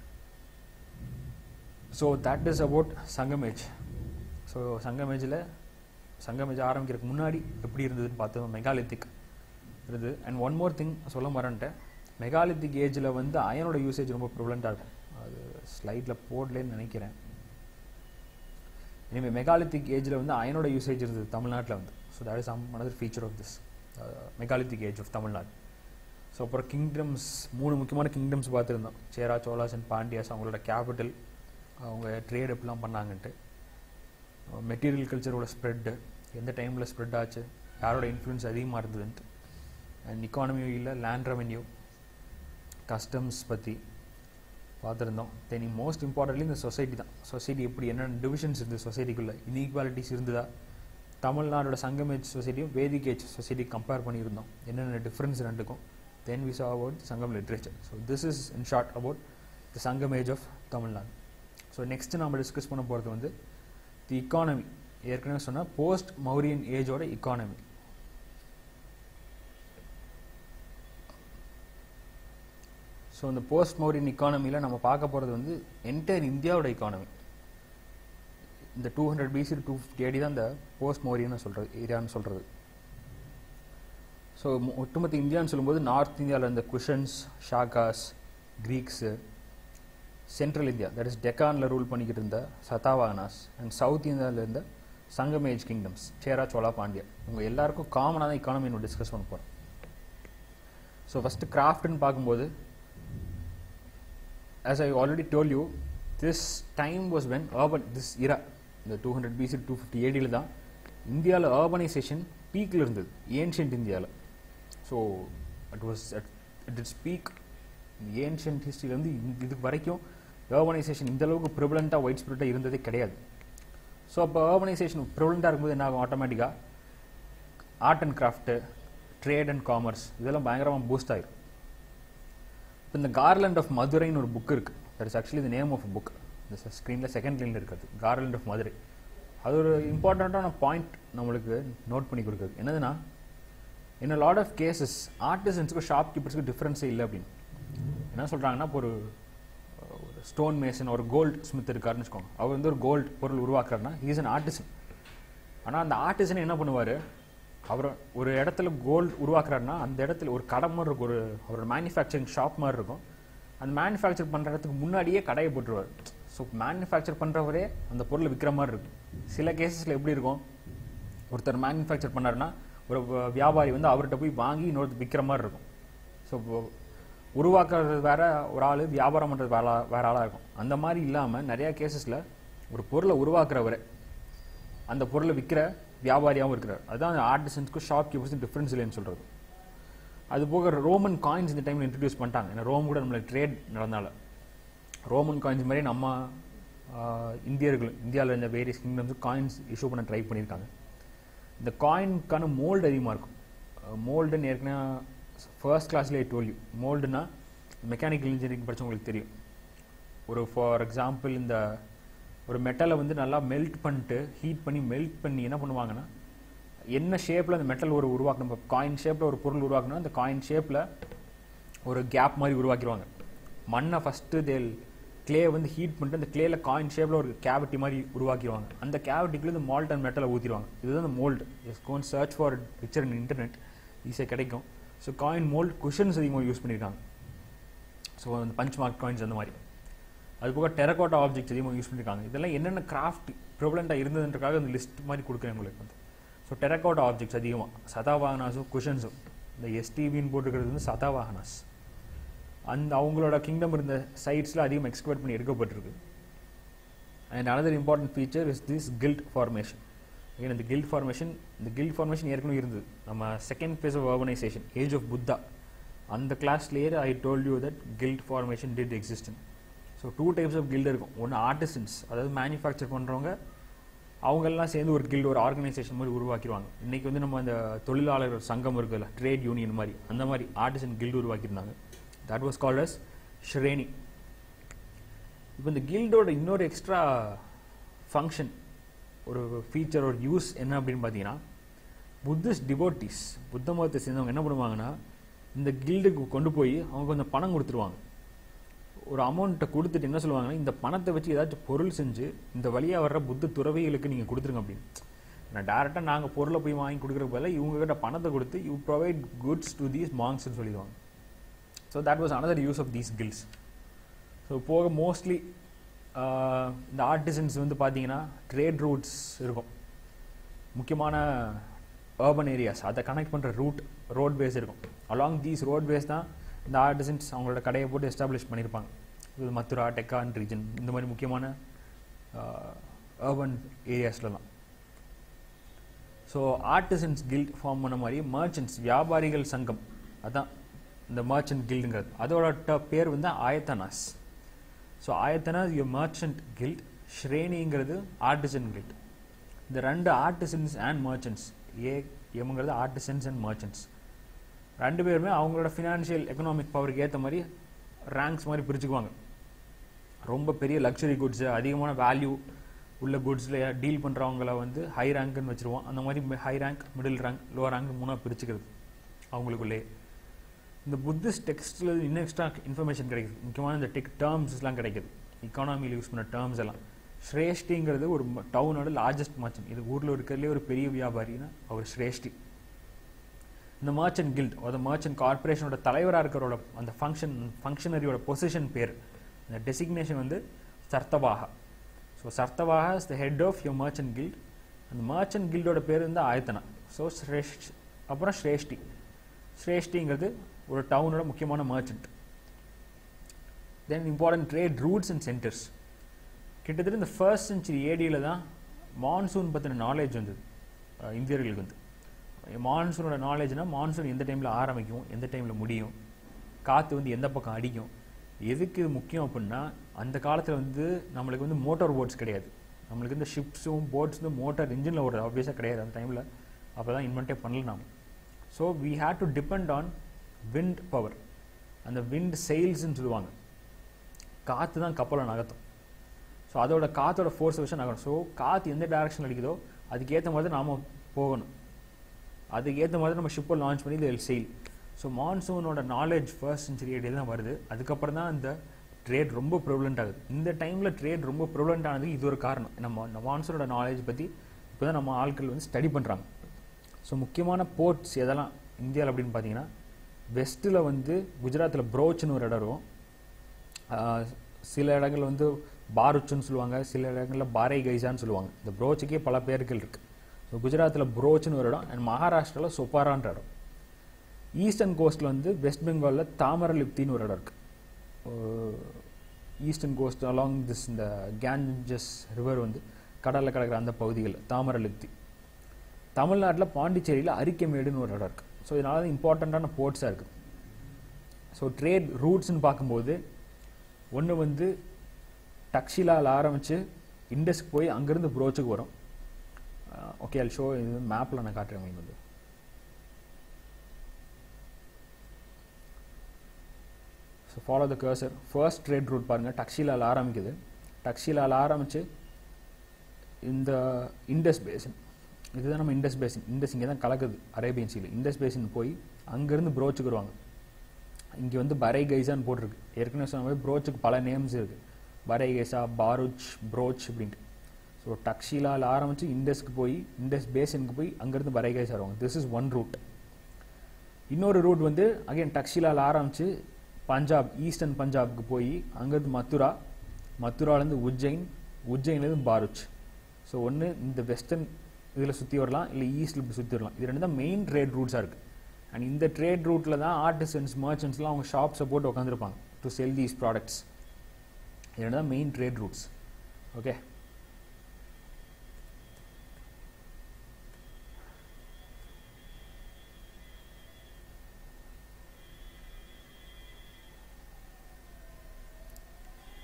so that is about Sangam age so சங்கமேஜில் சங்கமேஜ் ஆரம்பிக்கிறதுக்கு முன்னாடி எப்படி இருந்ததுன்னு பார்த்தோம் மெகாலித்திக் இருந்தது அண்ட் ஒன் மோர் திங் சொல்ல மறந்துட்டேன் மெகாலித்திக் ஏஜில் வந்து அயனோட யூசேஜ் ரொம்ப ப்ரிவலண்ட்டாக இருக்கும் அது ஸ்லைடில் போடலேன்னு நினைக்கிறேன் இனிமேல் மெகாலித்திக் ஏஜில் வந்து அயனோட யூசேஜ் இருந்தது தமிழ்நாட்டில் வந்து so that is some another feature of this megalithic age of Tamil Nadu so அப்புறம் கிங்டம்ஸ் மூணு முக்கியமான கிங்டம்ஸ் பார்த்துருந்தோம் சேரா சோலாஸ் அண்ட் பாண்டியாஸ் அவங்களோட கேபிட்டல் அவங்க ட்ரேட் எப்படிலாம் பண்ணாங்கன்ட்டு மெட்டீரியல் கல்ச்சரோட ஸ்ப்ரெட்டு எந்த டைமில் ஸ்ப்ரெட் ஆச்சு யாரோட இன்ஃப்ளூயன்ஸ் அதிகமாக இருந்ததுன்ட்டு அண்ட் இக்கானமியில் லேண்ட் ரெவென்யூ கஸ்டம்ஸ் பற்றி பார்த்துருந்தோம் தென் மோஸ்ட் இம்பார்ட்டன்ட்லி இந்த சொசைட்டி தான் சொசைட்டி எப்படி என்னென்ன டிவிஷன்ஸ் இருந்தது சொசைட்டிக்குள்ளே இன்இக்வாலிட்டிஸ் இருந்ததா தமிழ்நாடோட சங்கமேஜ் சொசைட்டியும் வேதிக் ஏஜ் சொசைட்டி கம்பேர் பண்ணியிருந்தோம் என்னென்ன டிஃப்ரென்ஸ் ரெண்டுக்கும் then we saw about the Sangam literature so this is in short about the Sangam age of Tamil Nadu so next நம்ம டிஸ்கஸ் பண்ண போகிறது வந்து தி இக்கானமி ஏற்கனவே சொன்னால் போஸ்ட் மௌரியன் ஏஜோட இக்கானமி ஸோ இந்த போஸ்ட் மௌரியன் இக்கானமியில் நம்ம பார்க்க போகிறது வந்து என்டையர் இந்தியாவோட இக்கானமி இந்த two hundred BC two fifty AD தான் இந்த போஸ்ட் மௌரியன்னு சொல்கிறது ஏரியான்னு சொல்கிறது ஸோ ஒட்டுமொத்த இந்தியான்னு சொல்லும்போது நார்த் இந்தியாவில் இருந்த Kushans Shakas Greeks central India that is டெக்கானில் ரூல் பண்ணிக்கிட்டு இருந்த சதாவாகனாஸ் அண்ட் சவுத் இந்தியாவில் இருந்த சங்கமேஜ் கிங்டம்ஸ் சேரா சோலா பாண்டியா உங்க எல்லாருக்கும் காமனாக தான் இக்கானமி நம்ம டிஸ்கஸ் பண்ண போகிறோம் ஸோ ஃபஸ்ட்டு கிராஃப்ட்னு பார்க்கும்போது as I already told you, this time was when urban, this era, இந்த two hundred BC two fifty ஏடியில் தான் இந்தியாவில் அர்பனைசேஷன் பீக்கில் இருந்தது ஏன்ஷியன்ட் இந்தியாவில் so it was at its peak ancient ஹிஸ்ட்ரியிலேருந்து இது வரைக்கும் அர்பனைசேஷன் இந்த அளவுக்கு ப்ரிவலண்ட்டாக ஒயிட் ஸ்பிரிட்டாக இருந்ததே கிடையாது ஸோ அப்போ அர்பனைசேஷன் ப்ரிவலண்ட்டாக இருக்கும்போது என்ன ஆகும் ஆட்டோமேட்டிக்காக art and craft trade and commerce இதெல்லாம் பயங்கரமாக பூஸ்ட் ஆகிடும் இப்போ இந்த கார்லண்ட் ஆஃப் மதுரைன்னு ஒரு புக் இருக்குது that is actually the name of book இந்த ஸ்க்ரீனில் செகண்ட் லைனில் இருக்கிறது கார்லண்ட் ஆஃப் மதுரை அது ஒரு இம்பார்ட்டண்ட்டான பாயிண்ட் நம்மளுக்கு நோட் பண்ணி கொடுக்குறது என்னதுன்னா இன் லாட் ஆஃப் கேசஸ் ஆர்டிசன்ஸுக்கும் ஷாப் கீப்பர்ஸுக்கும் டிஃப்ரென்ஸே இல்லை அப்படின்னு என்ன சொல்கிறாங்கன்னா இப்போ ஒரு ஒரு ஸ்டோன் மேசன் ஒரு கோல்டு ஸ்மித் இருக்காருன்னு வச்சுக்கோங்க அவர் வந்து ஒரு கோல்டு பொருள் உருவாக்குறாருன்னா இஸ் அன் ஆர்டிசன் ஆனால் அந்த ஆர்டிசன் என்ன பண்ணுவார் அவர் ஒரு இடத்துல கோல்டு உருவாக்குறாருன்னா அந்த இடத்துல ஒரு கடை மாதிரி இருக்கும் ஒரு அவரோட மேனுஃபேக்சரிங் ஷாப் மாதிரி இருக்கும் அந்த மேனுஃபேக்சர் பண்ணுற இடத்துக்கு முன்னாடியே கடையை போட்டுருவார் ஸோ மேனுஃபேக்சர் பண்ணுறவரே அந்த பொருளை விற்கிற மாதிரி இருக்கும் சில கேசஸில் எப்படி இருக்கும் ஒருத்தர் மேனுஃபேக்சர் பண்ணாருன்னா ஒரு வியாபாரி வந்து அவர்கிட்ட போய் வாங்கி இன்னொருத்தர் விற்கிற மாதிரி இருக்கும் ஸோ உருவாக்குறது வேற ஒரு ஆள் வியாபாரம் பண்ணுறது வேற வேற ஆளாக இருக்கும் அந்த மாதிரி இல்லாமல் நிறையா கேசஸில் ஒரு பொருளை உருவாக்குறவரை அந்த பொருளை விற்கிற வியாபாரியாகவும் இருக்கிறார் அதுதான் ஆர்டிசன்ஸ்க்கும் ஷாப் கீப்பர்ஸும் டிஃப்ரென்ஸ் இல்லைன்னு சொல்கிறது அது போக ரோமன் காயின்ஸ் இந்த டைமில் இன்ட்ரடியூஸ் பண்ணிட்டாங்க ஏன்னா ரோம் கூட நம்மளுக்கு ட்ரேட் நடந்தால ரோமன் காயின்ஸ் மாதிரி நம்ம இந்தியர்கள் இந்தியாவில் இருந்த வேரியஸ் கிங்டம்ஸ் காயின்ஸ் இஷ்யூ பண்ண ட்ரை பண்ணியிருக்காங்க இந்த காயின்க்கான மோல்டு அதிகமாக இருக்கும் மோல்டுன்னு ஏற்கனவே ஃபர்ஸ்ட் கிளாஸ்லேயே டோல் யூ மோல்டுனா மெக்கானிக்கல் இன்ஜினியரிங் படித்தவங்களுக்கு தெரியும் ஒரு ஃபார் எக்ஸாம்பிள் இந்த ஒரு மெட்டலை வந்து நல்லா மெல்ட் பண்ணிட்டு ஹீட் பண்ணி மெல்ட் பண்ணி என்ன பண்ணுவாங்கன்னா என்ன ஷேப்பில் அந்த மெட்டல் ஒரு உருவாக்கணும் இப்போ காயின் ஷேப்பில் ஒரு பொருள் உருவாக்கணும் அந்த காயின் ஷேப்பில் ஒரு கேப் மாதிரி உருவாக்கிடுவாங்க மண்ணை ஃபஸ்ட்டு தேல் கிளே வந்து ஹீட் பண்ணிட்டு அந்த கிளேல காயின் ஷேப்பில் ஒரு கேவிட்டி மாதிரி உருவாக்கிடுவாங்க அந்த கேவிட்டிக்குள்ள இந்த மால்ட் அண்ட் மெட்டலை ஊற்றிடுவாங்க இதுதான் இந்த mould S cone search for picture in internet ஈஸியாக கிடைக்கும் ஸோ காயின் மோல்டு குஷன்ஸ் அதிகமாக யூஸ் பண்ணியிருக்காங்க ஸோ அந்த பஞ்ச் மார்க் காயின்ஸ் அந்த மாதிரி அது போக டெரகோட்டா ஆப்ஜெக்ட்ஸ் அதிகமாக யூஸ் பண்ணியிருக்காங்க இதெல்லாம் என்னென்ன கிராஃப்ட் ப்ரிவலண்ட்டாக இருந்ததுன்றக்காக அந்த லிஸ்ட் மாதிரி கொடுக்குறேன் உங்களுக்கு வந்து ஸோ டெரகோட்டா ஆப்ஜெக்ட்ஸ் அதிகமாக சதாவாகனாஸும் குஷன்ஸும் இந்த எஸ்டிவின்னு போட்டுக்கிறது வந்து சதாவாகனாஸ் அந்த அவங்களோட கிங்டம் இருந்த சைட்ஸில் அதிகமாக எக்ஸ்பெக்ட் பண்ணி எடுக்கப்பட்டிருக்கு and another important feature is this guild formation ஏன் இந்த கில்ட் ஃபார்மேஷன் இந்த கில்ட் ஃபார்மேஷன் ஏற்கனவே இருந்தது நம்ம second phase of organisation age of Buddha அந்த கிளாஸ்லேயே I told you that guild formation did existent so two types of guild இருக்கும் ஒன்று ஆர்டிசன்ஸ் அதாவது மேனுஃபேக்சர் பண்ணுறவங்க அவங்கெல்லாம் சேர்ந்து ஒரு கில்டு ஒரு ஆர்கனைசேஷன் மாதிரி உருவாக்கிடுவாங்க இன்னைக்கு வந்து நம்ம அந்த தொழிலாளர் சங்கம் இருக்குல்ல ட்ரேட் யூனியன் மாதிரி அந்த மாதிரி ஆர்டிசன் கில்டு உருவாக்கியிருந்தாங்க that was called as shreni இப்போ இந்த கில்டோட இன்னொரு எக்ஸ்ட்ரா ஃபங்க்ஷன் ஒரு ஃபீச்சர் ஒரு யூஸ் என்ன அப்படின்னு பார்த்தீங்கன்னா புத்திஸ்ட் டிவோட்டிஸ் புத்த மதத்தை சேர்ந்தவங்க என்ன பண்ணுவாங்கன்னா இந்த கில்டுக்கு கொண்டு போய் அவங்க கொஞ்சம் பணம் கொடுத்துருவாங்க ஒரு அமௌண்ட்டை கொடுத்துட்டு என்ன சொல்லுவாங்கன்னா இந்த பணத்தை வச்சு ஏதாச்சும் பொருள் செஞ்சு இந்த வழியாக வர்ற புத்த துறவிகளுக்கு நீங்கள் கொடுத்துருங்க அப்படின்னு நான் டேரெக்டாக நாங்கள் பொருளை போய் வாங்கி கொடுக்குற பதிலாக இவங்ககிட்ட பணத்தை கொடுத்து you provide goods to these மாங்ஸ்னு சொல்லிடுவாங்க so that was another use of these guilds so போக மோஸ்ட்லி இந்த ஆர்டிசன்ஸ் வந்து பார்த்தீங்கன்னா ட்ரேட் ரூட்ஸ் இருக்கும் முக்கியமான அர்பன் ஏரியாஸ் அதை கனெக்ட் பண்ணுற ரூட் ரோட்வேஸ் இருக்கும் அலாங் தீஸ் ரோட்வேஸ் தான் இந்த ஆர்டிசன்ஸ் அவங்களோட கடையை போட்டு எஸ்டாப்ளிஷ் பண்ணியிருப்பாங்க இது மதுரா டெக்கான் ரீஜன் இந்த மாதிரி முக்கியமான அர்பன் ஏரியாஸ்லலாம் ஸோ ஆர்டிசன்ஸ் கில்ட் ஃபார்ம் பண்ண மாதிரி மர்ச்சன்ட்ஸ் வியாபாரிகள் சங்கம் அதான் இந்த மர்ச்சன்ட் கில்டுங்கிறது அதோட ட- பேர் வந்து ayatanas so ayatanas your merchant guild ஸ்ரேனிங்கிறது ஆர்டிசன் கில்ட் இந்த ரெண்டு ஆர்டிசன்ஸ் அண்ட் மர்ச்சன்ட்ஸ் ஏ எம்ங்கிறது ஆர்டிசன்ஸ் அண்ட் மர்ச்சன்ட்ஸ் ரெண்டு பேருமே அவங்களோட ஃபினான்ஷியல் எக்கனாமிக் பவருக்கு ஏற்ற மாதிரி ரேங்க்ஸ் மாதிரி பிரிச்சுக்குவாங்க ரொம்ப பெரிய லக்ஸரி குட்ஸு அதிகமான வேல்யூ உள்ள குட்ஸில் டீல் பண்ணுறவங்கள வந்து ஹை ரேங்க்னு வச்சுருவோம் அந்த மாதிரி high rank middle rank lower rank மூணாக பிரிச்சுக்கிறது அவங்களுக்குள்ளே இந்த புத்திஸ்ட் டெக்ஸ்ட்டில் இன்னும் எக்ஸ்ட்ரா இன்ஃபர்மேஷன் கிடைக்குது முக்கியமான இந்த டெக் டேர்ம்ஸ்லாம் கிடைக்குது இக்கானாமியில் யூஸ் பண்ண டேர்ம்ஸ் எல்லாம் ஸ்ரேஷ்டிங்கிறது ஒரு டவுனோட லார்ஜஸ்ட் மர்ச்சன்ட் இது ஊரில் இருக்கிறதுலே ஒரு பெரிய வியாபாரின்னா அவர் ஸ்ரேஷ்டி இந்த மர்ச்சன்ட் கில்ட் அந்த மர்ச்சன்ட் கார்பரேஷனோட தலைவராக இருக்கிறோட அந்த ஃபங்க்ஷன் ஃபங்க்ஷனரியோட பொசிஷன் பேர் இந்த டெசிக்னேஷன் வந்து sarthavaha so sarthavaha is the head of your merchant guild அந்த மர்ச்சன்ட் கில்டோட பேர் வந்து ஆயத்தனா ஸோ ஸ்ரேஷ்ட் அப்புறம் ஸ்ரேஷ்டி ஸ்ரேஷ்டிங்கிறது ஒரு டவுனோட முக்கியமான merchant then important trade routes and centres கிட்டத்தட்ட இந்த ஃபர்ஸ்ட் செஞ்சுரி ஏடியில் தான் மான்சூன் பற்றின நாலேஜ் வந்தது அஹ் இந்தியர்களுக்கு வந்து மான்சூனோட நாலேஜ்னா மான்சூன் எந்த டைமில் ஆரம்பிக்கும் எந்த டைமில் முடியும் காற்று வந்து எந்த பக்கம் அடிக்கும் எதுக்கு இது முக்கியம் அப்படின்னா அந்த காலத்தில் வந்து நம்மளுக்கு வந்து மோட்டார் போட்ஸ் கிடையாது நம்மளுக்கு இந்த ஷிப்ஸும் போட்ஸ் வந்து மோட்டார் இன்ஜினில் ஓடுறது ஆப்வியஸாக கிடையாது அந்த டைமில் அப்போ தான் இன்வென்ட்டே பண்ணல நாம so we had to depend on wind power அந்த விண்ட் செயில்ஸ்ன்னு சொல்லுவாங்க காற்று தான் கப்பலை நகர்த்தும் ஸோ அதோட காற்றோட ஃபோர்ஸ் வச்சு நகரும் ஸோ காற்று எந்த டைரக்ஷன் அடிக்குதோ அதுக்கேற்ற மாதிரி நாம் போகணும் அதுக்கேற்ற மாதிரி நம்ம ஷிப்பை லான்ச் பண்ணி இதில் செயில் ஸோ மான்சூனோட நாலேஜ் ஃபர்ஸ்ட் செஞ்சுரி இடையில தான் வருது அதுக்கப்புறம் தான் இந்த ட்ரேட் ரொம்ப ப்ரிவலண்ட் ஆகுது இந்த டைமில் ட்ரேட் ரொம்ப ப்ரிவலண்ட் ஆனதுக்கு இது ஒரு காரணம் நம்ம இந்த மான்சூனோட நாலேஜ் பற்றி இப்போ தான் நம்ம ஆட்கள் வந்து ஸ்டடி பண்ணுறாங்க ஸோ முக்கியமான போர்ட்ஸ் எதெல்லாம் இந்தியாவில் அப்படின்னு பார்த்தீங்கன்னா வெஸ்ட்டில் வந்து குஜராத்தில் ப்ரோச்னு ஒரு இடம் இருக்கும் ஆஹ் சில இடங்கள் வந்து பாருச்சுன்னு சொல்லுவாங்க சில இடங்களில் பாரை கைசான்னு சொல்லுவாங்க இந்த ப்ரோச்சுக்கே பல பேர்கள் இருக்கு ஸோ குஜராத்தில் ப்ரோச்னு ஒரு இடம் அண்ட் மகாராஷ்டிராவில் சொப்பாரான்ற இடம் ஈஸ்டர்ன் கோஸ்ட்டில் வந்து வெஸ்ட் பெங்காலில் தாமரலிப்தின்னு ஒரு இடம் இருக்கு ஈஸ்டர்ன் கோஸ்ட் அலாங் திஸ் இந்த கேஞ்சஸ் ரிவர் வந்து கடலில் கிடக்கிற அந்த பகுதிகளில் தாமரலிப்தி தமிழ்நாட்டில் பாண்டிச்சேரியில் அரிக்கமேடுன்னு ஒரு இடம் இருக்குது ஸோ இதனால தான் இம்பார்ட்டண்ட்டான போர்ட்ஸாக இருக்குது ஸோ ட்ரேட் ரூட்ஸ்னு பார்க்கும்போது ஒன்று வந்து டக்ஷிலாவில் ஆரம்பித்து இண்டஸ்க்கு போய் அங்கேருந்து ப்ரோச்சுக்கு வரும் ஓகே அல் ஷோ இது மேப்பில் நான் காட்டுறேன் உங்களுக்கு வந்து so follow the cursor first trade route பாருங்கள் டக்ஷிலாவில் ஆரம்பிக்குது டக்ஷிலாவில் ஆரம்பித்து இந்த இண்டஸ் பேசின் இதுதான் நம்ம இண்டஸ் பேசின் இண்டஸ் இங்கே தான் கலக்குது அரேபியன் சீல இண்டஸ் பேசின் போய் அங்கேருந்து ப்ரோச்சுக்கு வருவாங்க இங்கே வந்து பரை கைசான்னு போட்டிருக்கு ஏற்கனவே சொன்ன மாதிரி ப்ரோச்சுக்கு பல நேம்ஸ் இருக்குது பரை கைசா பாருச் ப்ரோச் அப்படின்ட்டு ஸோ டக்ஷிலாவில் ஆரம்பித்து இண்டஸ்க்கு போய் இண்டஸ் பேசினுக்கு போய் அங்கேருந்து பரை கைசா வருவாங்க திஸ் இஸ் ஒன் ரூட் இன்னொரு ரூட் வந்து அகைன் டக்ஷிலாவில் ஆரம்பித்து பஞ்சாப் ஈஸ்டர்ன் பஞ்சாப்க்கு போய் அங்கேருந்து மதுரா மதுராலேருந்து உஜ்ஜைன் உஜ்ஜைன்லேருந்து பாருச் ஸோ ஒன்று இந்த வெஸ்டர்ன் இதில் சுற்றி வரலாம் இல்லை ஈஸ்டில் இப்படி சுற்றி வரலாம் இது ரெண்டு தான் மெயின் ட்ரேட் ரூட்ஸாக இருக்குது அண்ட் இந்த ட்ரேட் ரூட்டில் தான் ஆர்டிசன்ஸ் மர்ச்சன்ட்ஸ்லாம் அவங்க ஷாப்ஸை போட்டு உட்காந்துருப்பாங்க டு செல் தீஸ் ப்ராடக்ட்ஸ் இது ரெண்டு தான் main trade routes okay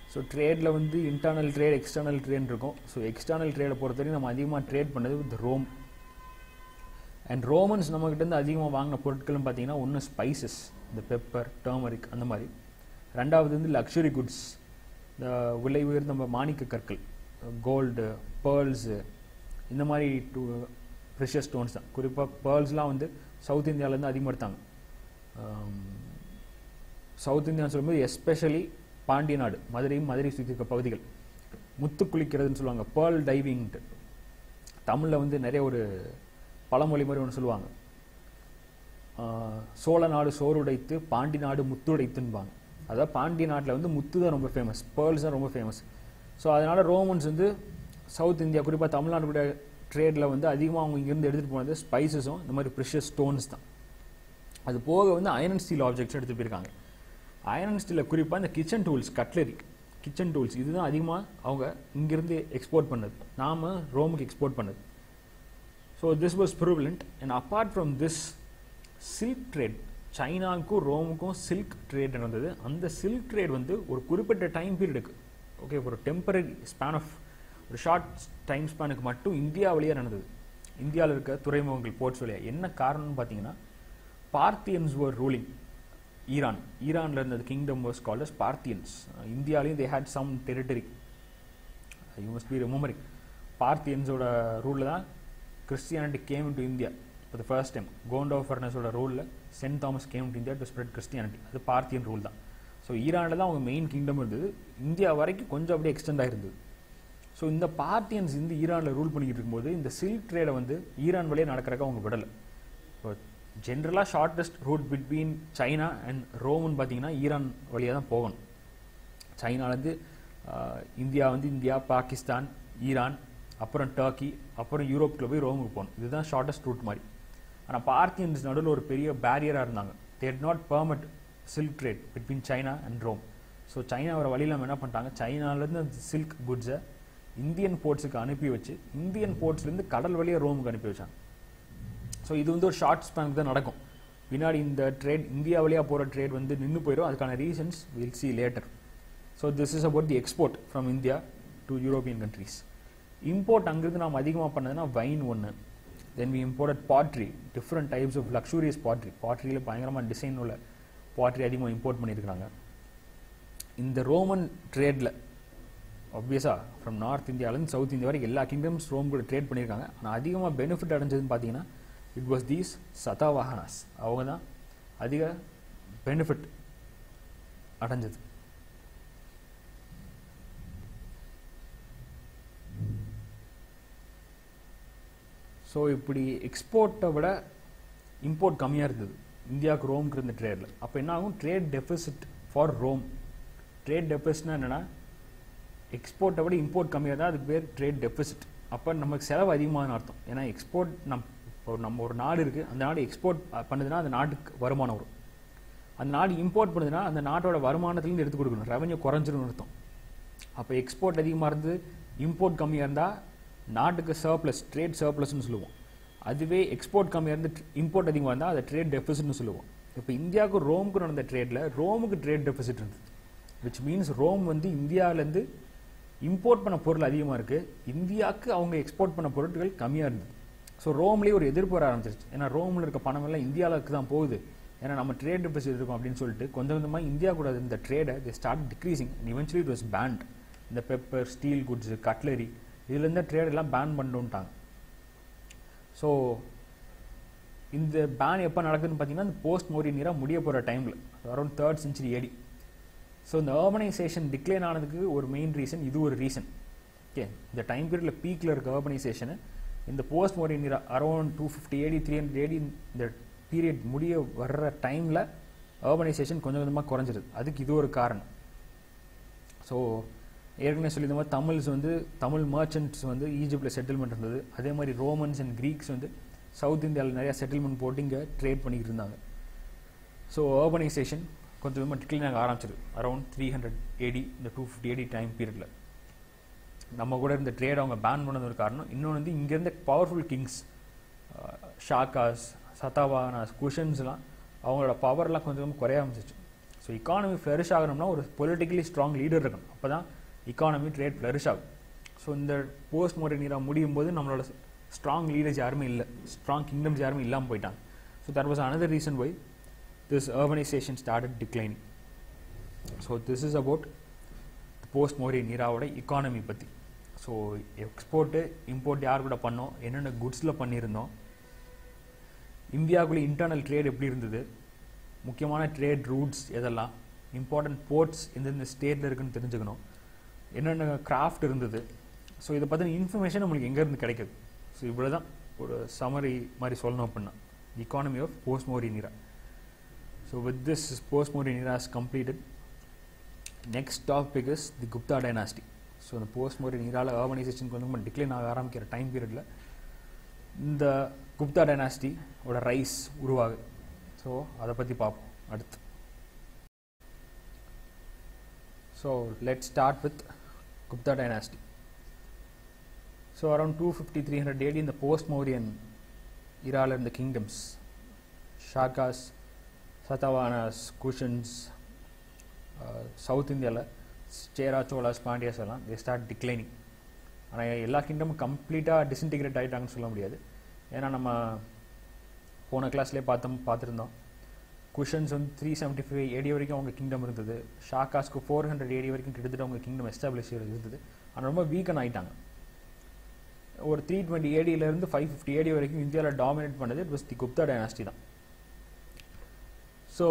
so ட்ரேடில் வந்து இன்டர்னல் ட்ரேட் எக்ஸ்டர்னல் ட்ரேட் இருக்கும் ஸோ எக்ஸ்டர்னல் ட்ரேடை பொறுத்தவரைக்கும் நம்ம அதிகமாக ட்ரேட் பண்ணது வித் ரோம் அண்ட் ரோமன்ஸ் நம்மக்கிட்டேருந்து அதிகமாக வாங்கின பொருட்கள்னு பார்த்தீங்கன்னா ஒன்று ஸ்பைசஸ் இந்த பெப்பர் டர்மரிக் அந்த மாதிரி ரெண்டாவது வந்து லக்ஸுரி குட்ஸ் இந்த விலை உயர்ந்த நம்ம மாணிக்க கற்கள் கோல்டு பேர்ல்ஸு இந்த மாதிரி டூ ப்ரெஷர் ஸ்டோன்ஸ் தான் குறிப்பாக பேர்ல்ஸ்லாம் வந்து சவுத் இந்தியாவிலேருந்து அதிகமாக எடுத்தாங்க சவுத் இந்தியான்னு சொல்லும்போது எஸ்பெஷலி பாண்டிய நாடு மதுரையும் மதுரை சுற்றி இருக்க பகுதிகள் முத்து குளிக்கிறதுன்னு சொல்லுவாங்க பேர்ல் டைவிங்ட்டு தமிழில் வந்து நிறைய ஒரு பழமொழி மாதிரி ஒன்று சொல்லுவாங்க சோழ நாடு சோறுடைத்து பாண்டி நாடு முத்துடைத்துன்பாங்க அதாவது பாண்டிய நாட்டில் வந்து முத்து தான் ரொம்ப ஃபேமஸ் பேர்ல்ஸ் தான் ரொம்ப ஃபேமஸ் ஸோ அதனால் ரோமன்ஸ் வந்து சவுத் இந்தியா குறிப்பாக தமிழ்நாடு ட்ரேடில் வந்து அதிகமாக அவங்க இங்கேருந்து எடுத்துகிட்டு போனது ஸ்பைசஸும் இந்த மாதிரி ப்ரெஷஸ் ஸ்டோன்ஸ் தான் அது போக வந்து அயன் ஸ்டீல் ஆப்ஜெக்ட்ஸ் எடுத்துகிட்டு போயிருக்காங்க அயன் ஸ்டீலில் குறிப்பாக இந்த kitchen tools cutlery kitchen tools இதுதான் அதிகமாக அவங்க இங்கேருந்து எக்ஸ்போர்ட் பண்ணது நாம் ரோமுக்கு எக்ஸ்போர்ட் பண்ணது so this was prevalent and apart from this silk trade சைனாவுக்கும் ரோமுக்கும் சில்க் ட்ரேட் நடந்தது அந்த சில்க் ட்ரேட் வந்து ஒரு குறிப்பிட்ட டைம் பீரியடுக்கு ஓகே ஒரு டெம்பரரி ஸ்பேன் ஆஃப் ஒரு ஷார்ட் டைம் ஸ்பேனுக்கு மட்டும் இந்தியா வழியாக நடந்தது இந்தியாவில் இருக்க துறைமுகங்கள் போர்ட்ஸ் வழியாக என்ன காரணம்னு பார்த்தீங்கன்னா பார்த்தியன்ஸ் வர் ரூலிங் ஈரான் ஈரானில் இருந்தது kingdom was called as Parthians இந்தியாலையும் they had some territory you must be remembering பார்த்தியன்ஸோட ரூலில் தான் Christianity came to India for the first time கோண்டோ ஃபர்னஸோட ரூலில் Saint Thomas came to India to spread Christianity அது பார்த்தியன் ரூல் தான் so ஈரானில் தான் அவங்க மெயின் கிங்டம் இருந்தது இந்தியா வரைக்கும் கொஞ்சம் அப்படியே எக்ஸ்டெண்ட் ஆகிருந்தது ஸோ இந்த பார்ட்டியன்ஸ் வந்து ஈரானில் ரூல் பண்ணிக்கிட்டு இருக்கும்போது இந்த சில்க் ட்ரேடை வந்து ஈரான் வழியாக நடக்கிறக்க அவங்க விடலை இப்போ ஜென்ரலாக shortest route between China and Roman பார்த்தீங்கன்னா ஈரான் வழியாக தான் போகணும் சைனாலேருந்து இந்தியா வந்து இந்தியா பாகிஸ்தான் ஈரான் அப்புறம் டர்க்கி அப்புறம் யூரோப்பில் போய் ரோமுக்கு போகணும் இதுதான் ஷார்ட்டஸ்ட் ரூட் மாதிரி ஆனால் பார்த்தியன்ஸ் நடுவில் ஒரு பெரிய பேரியராக இருந்தாங்க they'd not permit silk trade between China and Rome so China வர வழியில் நம்ம என்ன பண்ணிட்டாங்க சைனாலேருந்து அந்த சில்க் குட்ஸை இந்தியன் போர்ட்ஸுக்கு அனுப்பி வச்சு இந்தியன் போர்ட்ஸ்லேருந்து கடல் வழியாக ரோமுக்கு அனுப்பி வச்சாங்க ஸோ இது வந்து ஒரு ஷார்ட் ஸ்பேனுக்கு தான் நடக்கும் பின்னாடி இந்த ட்ரேட் இந்தியா வழியாக போகிற ட்ரேட் வந்து நின்று போயிடும் அதுக்கான reasons will see later so this is about the export from India to European countries import அங்கிருந்து நாம் அதிகமாக பண்ணதுன்னா வைன் ஒன்று then we import pottery different types of luxurious pottery பாட்ரியில் பயங்கரமாக டிசைன் உள்ள பாட்ரி அதிகமாக இம்போர்ட் பண்ணியிருக்கிறாங்க இந்த ரோமன் ட்ரேடில் ஆப்வியஸாக ஃப்ரம் நார்த் இந்தியாவிலேருந்து சவுத் இந்தியா வரைக்கும் எல்லா கிங்டம்ஸ் ரோம் கூட ட்ரேட் பண்ணியிருக்காங்க ஆனால் அதிகமாக பெனிஃபிட் அடைஞ்சதுன்னு பார்த்தீங்கன்னா இட் வாஸ் தீஸ் சதாவாகனாஸ் அவங்க தான் அதிக பெனிஃபிட் அடைஞ்சது ஸோ இப்படி எக்ஸ்போர்ட்டை விட இம்போர்ட் கம்மியாக இருந்தது இந்தியாவுக்கு ரோமுக்கு இருந்த ட்ரேடில் அப்போ என்ன ஆகும் trade deficit for Rome trade டெபிசிட்னா என்னென்னா எக்ஸ்போர்ட்டை விட இம்போர்ட் கம்மியாக தான் அதுக்கு பேர் ட்ரேட் டெபிசிட் அப்போ நமக்கு செலவு அதிகமான அர்த்தம் ஏன்னா எக்ஸ்போர்ட் நம் இப்போ நம்ம ஒரு நாடு இருக்குது அந்த நாடு எக்ஸ்போர்ட் பண்ணுதுன்னா அந்த நாட்டுக்கு வருமானம் வரும் அந்த நாடு இம்போர்ட் பண்ணுதுன்னா அந்த நாட்டோட வருமானத்துலேருந்து எடுத்து கொடுக்கணும் ரெவன்யூ குறைஞ்சிரும் அர்த்தம் அப்போ எக்ஸ்போர்ட் அதிகமாக இருந்து இம்போர்ட் கம்மியாக இருந்தால் நாட்டுக்கு சர்ப்ளஸ் ட்ரேட் சர்ப்ளஸ்னு சொல்லுவோம் அதுவே எக்ஸ்போர்ட் கம்மியாக இருந்து இம்போர்ட் அதிகமாக இருந்தால் அதை ட்ரேட் டெபிசிட்னு சொல்லுவோம் இப்போ இந்தியாவுக்கு ரோமுக்கு நடந்த ட்ரேடில் ரோமுக்கு ட்ரேட் டெபிசிட் இருந்தது விச் மீன்ஸ் ரோம் வந்து இந்தியாவிலேருந்து இம்போர்ட் பண்ண பொருள் அதிகமாக இருக்குது இந்தியாவுக்கு அவங்க எக்ஸ்போர்ட் பண்ண பொருட்கள் கம்மியாக இருந்தது ஸோ ரோம்லேயே ஒரு எதிர்ப்பு வர ஆரம்பிச்சிருச்சு ஏன்னா ரோமில் இருக்க பணம் எல்லாம் இந்தியாவுக்கு தான் போகுது ஏன்னா நம்ம ட்ரேட் டெபிசிட் இருக்கும் அப்படின்னு சொல்லிட்டு கொஞ்சம் கொஞ்சமாக இந்தியா கூட இந்த ட்ரேடை the start decreasing and eventually it was banned இந்த பெப்பர் ஸ்டீல் குட்ஸு கட்லரி இதுலேருந்து ட்ரேட் எல்லாம் பேன் பண்ணிட்டாங்க ஸோ இந்த பேன் எப்போ நடக்குதுன்னு பார்த்தீங்கன்னா இந்த போஸ்ட் மோரி நீராக முடிய போகிற டைமில் around third century AD so இந்த அர்பனைசேஷன் டிக்ளைன் ஆனதுக்கு ஒரு மெயின் ரீசன் இது ஒரு ரீசன் ஓகே இந்த டைம் பீரியடில் பீக்கில் இருக்க அர்பனைசேஷனு இந்த post Mauryan era around two fifty AD three hundred AD இந்த பீரியட் முடிய வர்ற டைமில் அர்பனைசேஷன் கொஞ்சம் கொஞ்சமாக குறைஞ்சிருது அதுக்கு இது ஒரு காரணம் ஸோ ஏற்கனவே சொல்லி இந்த மாதிரி தமிழ்ஸ் வந்து தமிழ் மர்ச்சன்ட்ஸ் வந்து ஈஜிப்டில் செட்டில்மெண்ட் இருந்தது அதே மாதிரி ரோமன்ஸ் அண்ட் க்ரீக்ஸ் வந்து சவுத் இந்தியாவில் நிறையா செட்டில்மெண்ட் போட்டு இங்கே ட்ரேட் பண்ணிக்கிட்டு இருந்தாங்க ஸோ அர்பனைசேஷன் கொஞ்சம் கொஞ்சமாக டிக்ளைன் ஆக ஆரம்பிச்சிது அரௌண்ட் த்ரீ ஹண்ட்ரட் ஏடி இந்த டூ ஃபிஃப்டி ஏடி டைம் பீரியடில் நம்ம கூட இருந்த ட்ரேட் அவங்க பேன் பண்ணது ஒரு காரணம் இன்னொன்று வந்து இங்கேருந்த பவர்ஃபுல் கிங்ஸ் ஷாக்காஸ் சத்தாவானாஸ் குஷன்ஸ்லாம் அவங்களோட பவர்லாம் கொஞ்சம் கொஞ்சம் குறைய ஆரம்பிச்சிச்சு ஸோ ஸோ economy ஃப்ளரிஷ் ஆகணும்னா ஒரு பொலிட்டிக்கலி ஸ்ட்ராங் லீடர் இருக்கணும் அப்போ தான் economy ட்ரேட் ஃப்ளரிஷ் ஆகும் ஸோ இந்த போஸ்ட் மாடர்ன் era முடியும் போது நம்மளோட ஸ்ட்ராங் லீடர்ஸ் யாருமே இல்லை ஸ்ட்ராங் கிங்டம்ஸ் யாருமே இல்லாமல் போயிட்டாங்க so that was another reason why this urbanization started declining so this is about post Mauryan நீராவோட economy பற்றி ஸோ எக்ஸ்போர்ட்டு இம்போர்ட் யார் கூட பண்ணோம் என்னென்ன குட்ஸில் பண்ணியிருந்தோம் இந்தியாவுக்குள்ளே இன்டர்னல் ட்ரேட் எப்படி இருந்தது முக்கியமான ட்ரேட் ரூட்ஸ் எதெல்லாம் இம்பார்ட்டன்ட் போர்ட்ஸ் எந்தெந்த ஸ்டேட்டில் இருக்குன்னு தெரிஞ்சுக்கணும் என்னென்ன கிராஃப்ட் இருந்தது ஸோ இதை பற்றின இன்ஃபர்மேஷன் நம்மளுக்கு எங்கேருந்து கிடைக்குது ஸோ இவ்வளோ தான் ஒரு சமரி மாதிரி சொல்லணும் அப்படின்னா economy of post Mauryan era so with this post Mauryan era is completed next topic is the Gupta dynasty so இந்த போஸ்ட் மோரியன் நீரால ஆர்கனைசேஷனுக்கு வந்து நம்ம டிக்ளைன் ஆக ஆரம்பிக்கிற டைம் பீரியடில் இந்த குப்தா டைனாஸ்டி ஓட ரைஸ் உருவாகுது ஸோ அதை பற்றி பார்ப்போம் அடுத்து so let start with Gupta dynasty so around two fifty three hundred AD இந்த போஸ்ட் மோரியன் இரால இருந்த கிங்டம்ஸ் ஷாக்காஸ் சதவானாஸ் குஷன்ஸ் சவுத் இந்தியாவில் சேரா சோலாஸ் பாண்டியாஸ் எல்லாம் தே ஸ்டார்ட் டிக்ளைனிங் ஆனால் எல்லா கிங்டமும் கம்ப்ளீட்டாக டிஸ்இன்டிகிரேட் ஆகிட்டாங்கன்னு சொல்ல முடியாது ஏன்னா நம்ம போன கிளாஸ்லேயே பார்த்தோம் பார்த்துருந்தோம் குஷன்ஸ் வந்து த்ரீ செவன்ட்டி ஃபைவ் ஏடி வரைக்கும் அவங்க கிங்டம் இருந்தது ஷாக்காஸ்க்கு ஃபோர் ஹண்ட்ரட் ஏடி வரைக்கும் கிட்டத்தட்ட அவங்க கிங்டம் எஸ்டாப்ளிஷ் இருந்தது ஆனால் ரொம்ப வீக்கன் ஆகிட்டாங்க ஒரு த்ரீ டுவெண்ட்டி ஏடியிலேருந்து ஃபைவ் ஃபிஃப்டி ஏடி வரைக்கும் இந்தியாவில் டாமினேட் பண்ணது it was the Gupta dynasty தான் ஸோ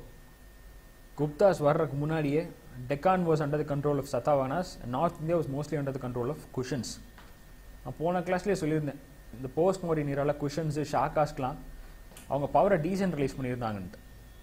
குப்தாஸ் வர்றதுக்கு முன்னாடியே Deccan was under the control of Satavahanas north India was mostly under the control of Kushans நான் போன கிளாஸ்லேயே சொல்லியிருந்தேன் இந்த போஸ்ட் மோரி நீரால குஷன்ஸு ஷாக்காஸ்க்கெலாம் அவங்க பவரை டீசென்ட்ரலைஸ் பண்ணியிருந்தாங்கன்ட்டு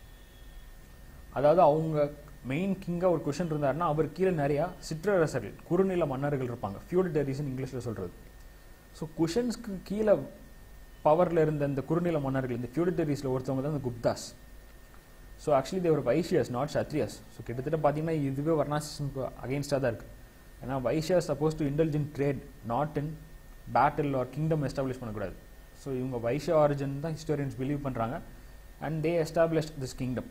அதாவது அவங்க மெயின் கிங்காக ஒரு குஷன் இருந்தாருன்னா அவர் கீழே நிறையா சிற்றரசர்கள் குறுநில மன்னர்கள் இருப்பாங்க ஃபியூடிட்டரிஸ்னு இங்கிலீஷில் சொல்கிறது ஸோ குஷன்ஸ்க்கு கீழே பவரில் இருந்த இந்த குறுநில மன்னர்கள் இந்த ஃபியூடிட்டரிஸில் ஒருத்தவங்க தான் இந்த Guptas so actually they were Vaishyas not Kshatriyas so கிட்டத்தட்ட பார்த்தீங்கன்னா இதுவே வர்ணாசிஸ்முக்கு அகேன்ஸ்டாக தான் இருக்குது ஏன்னா Vaishyas suppose to indulge in trade not in battle or kingdom establish பண்ணக்கூடாது ஸோ இவங்க வைஷ்ய ஆரிஜின் தான் ஹிஸ்டோரியன்ஸ் பிலீவ் பண்ணுறாங்க and they established this kingdom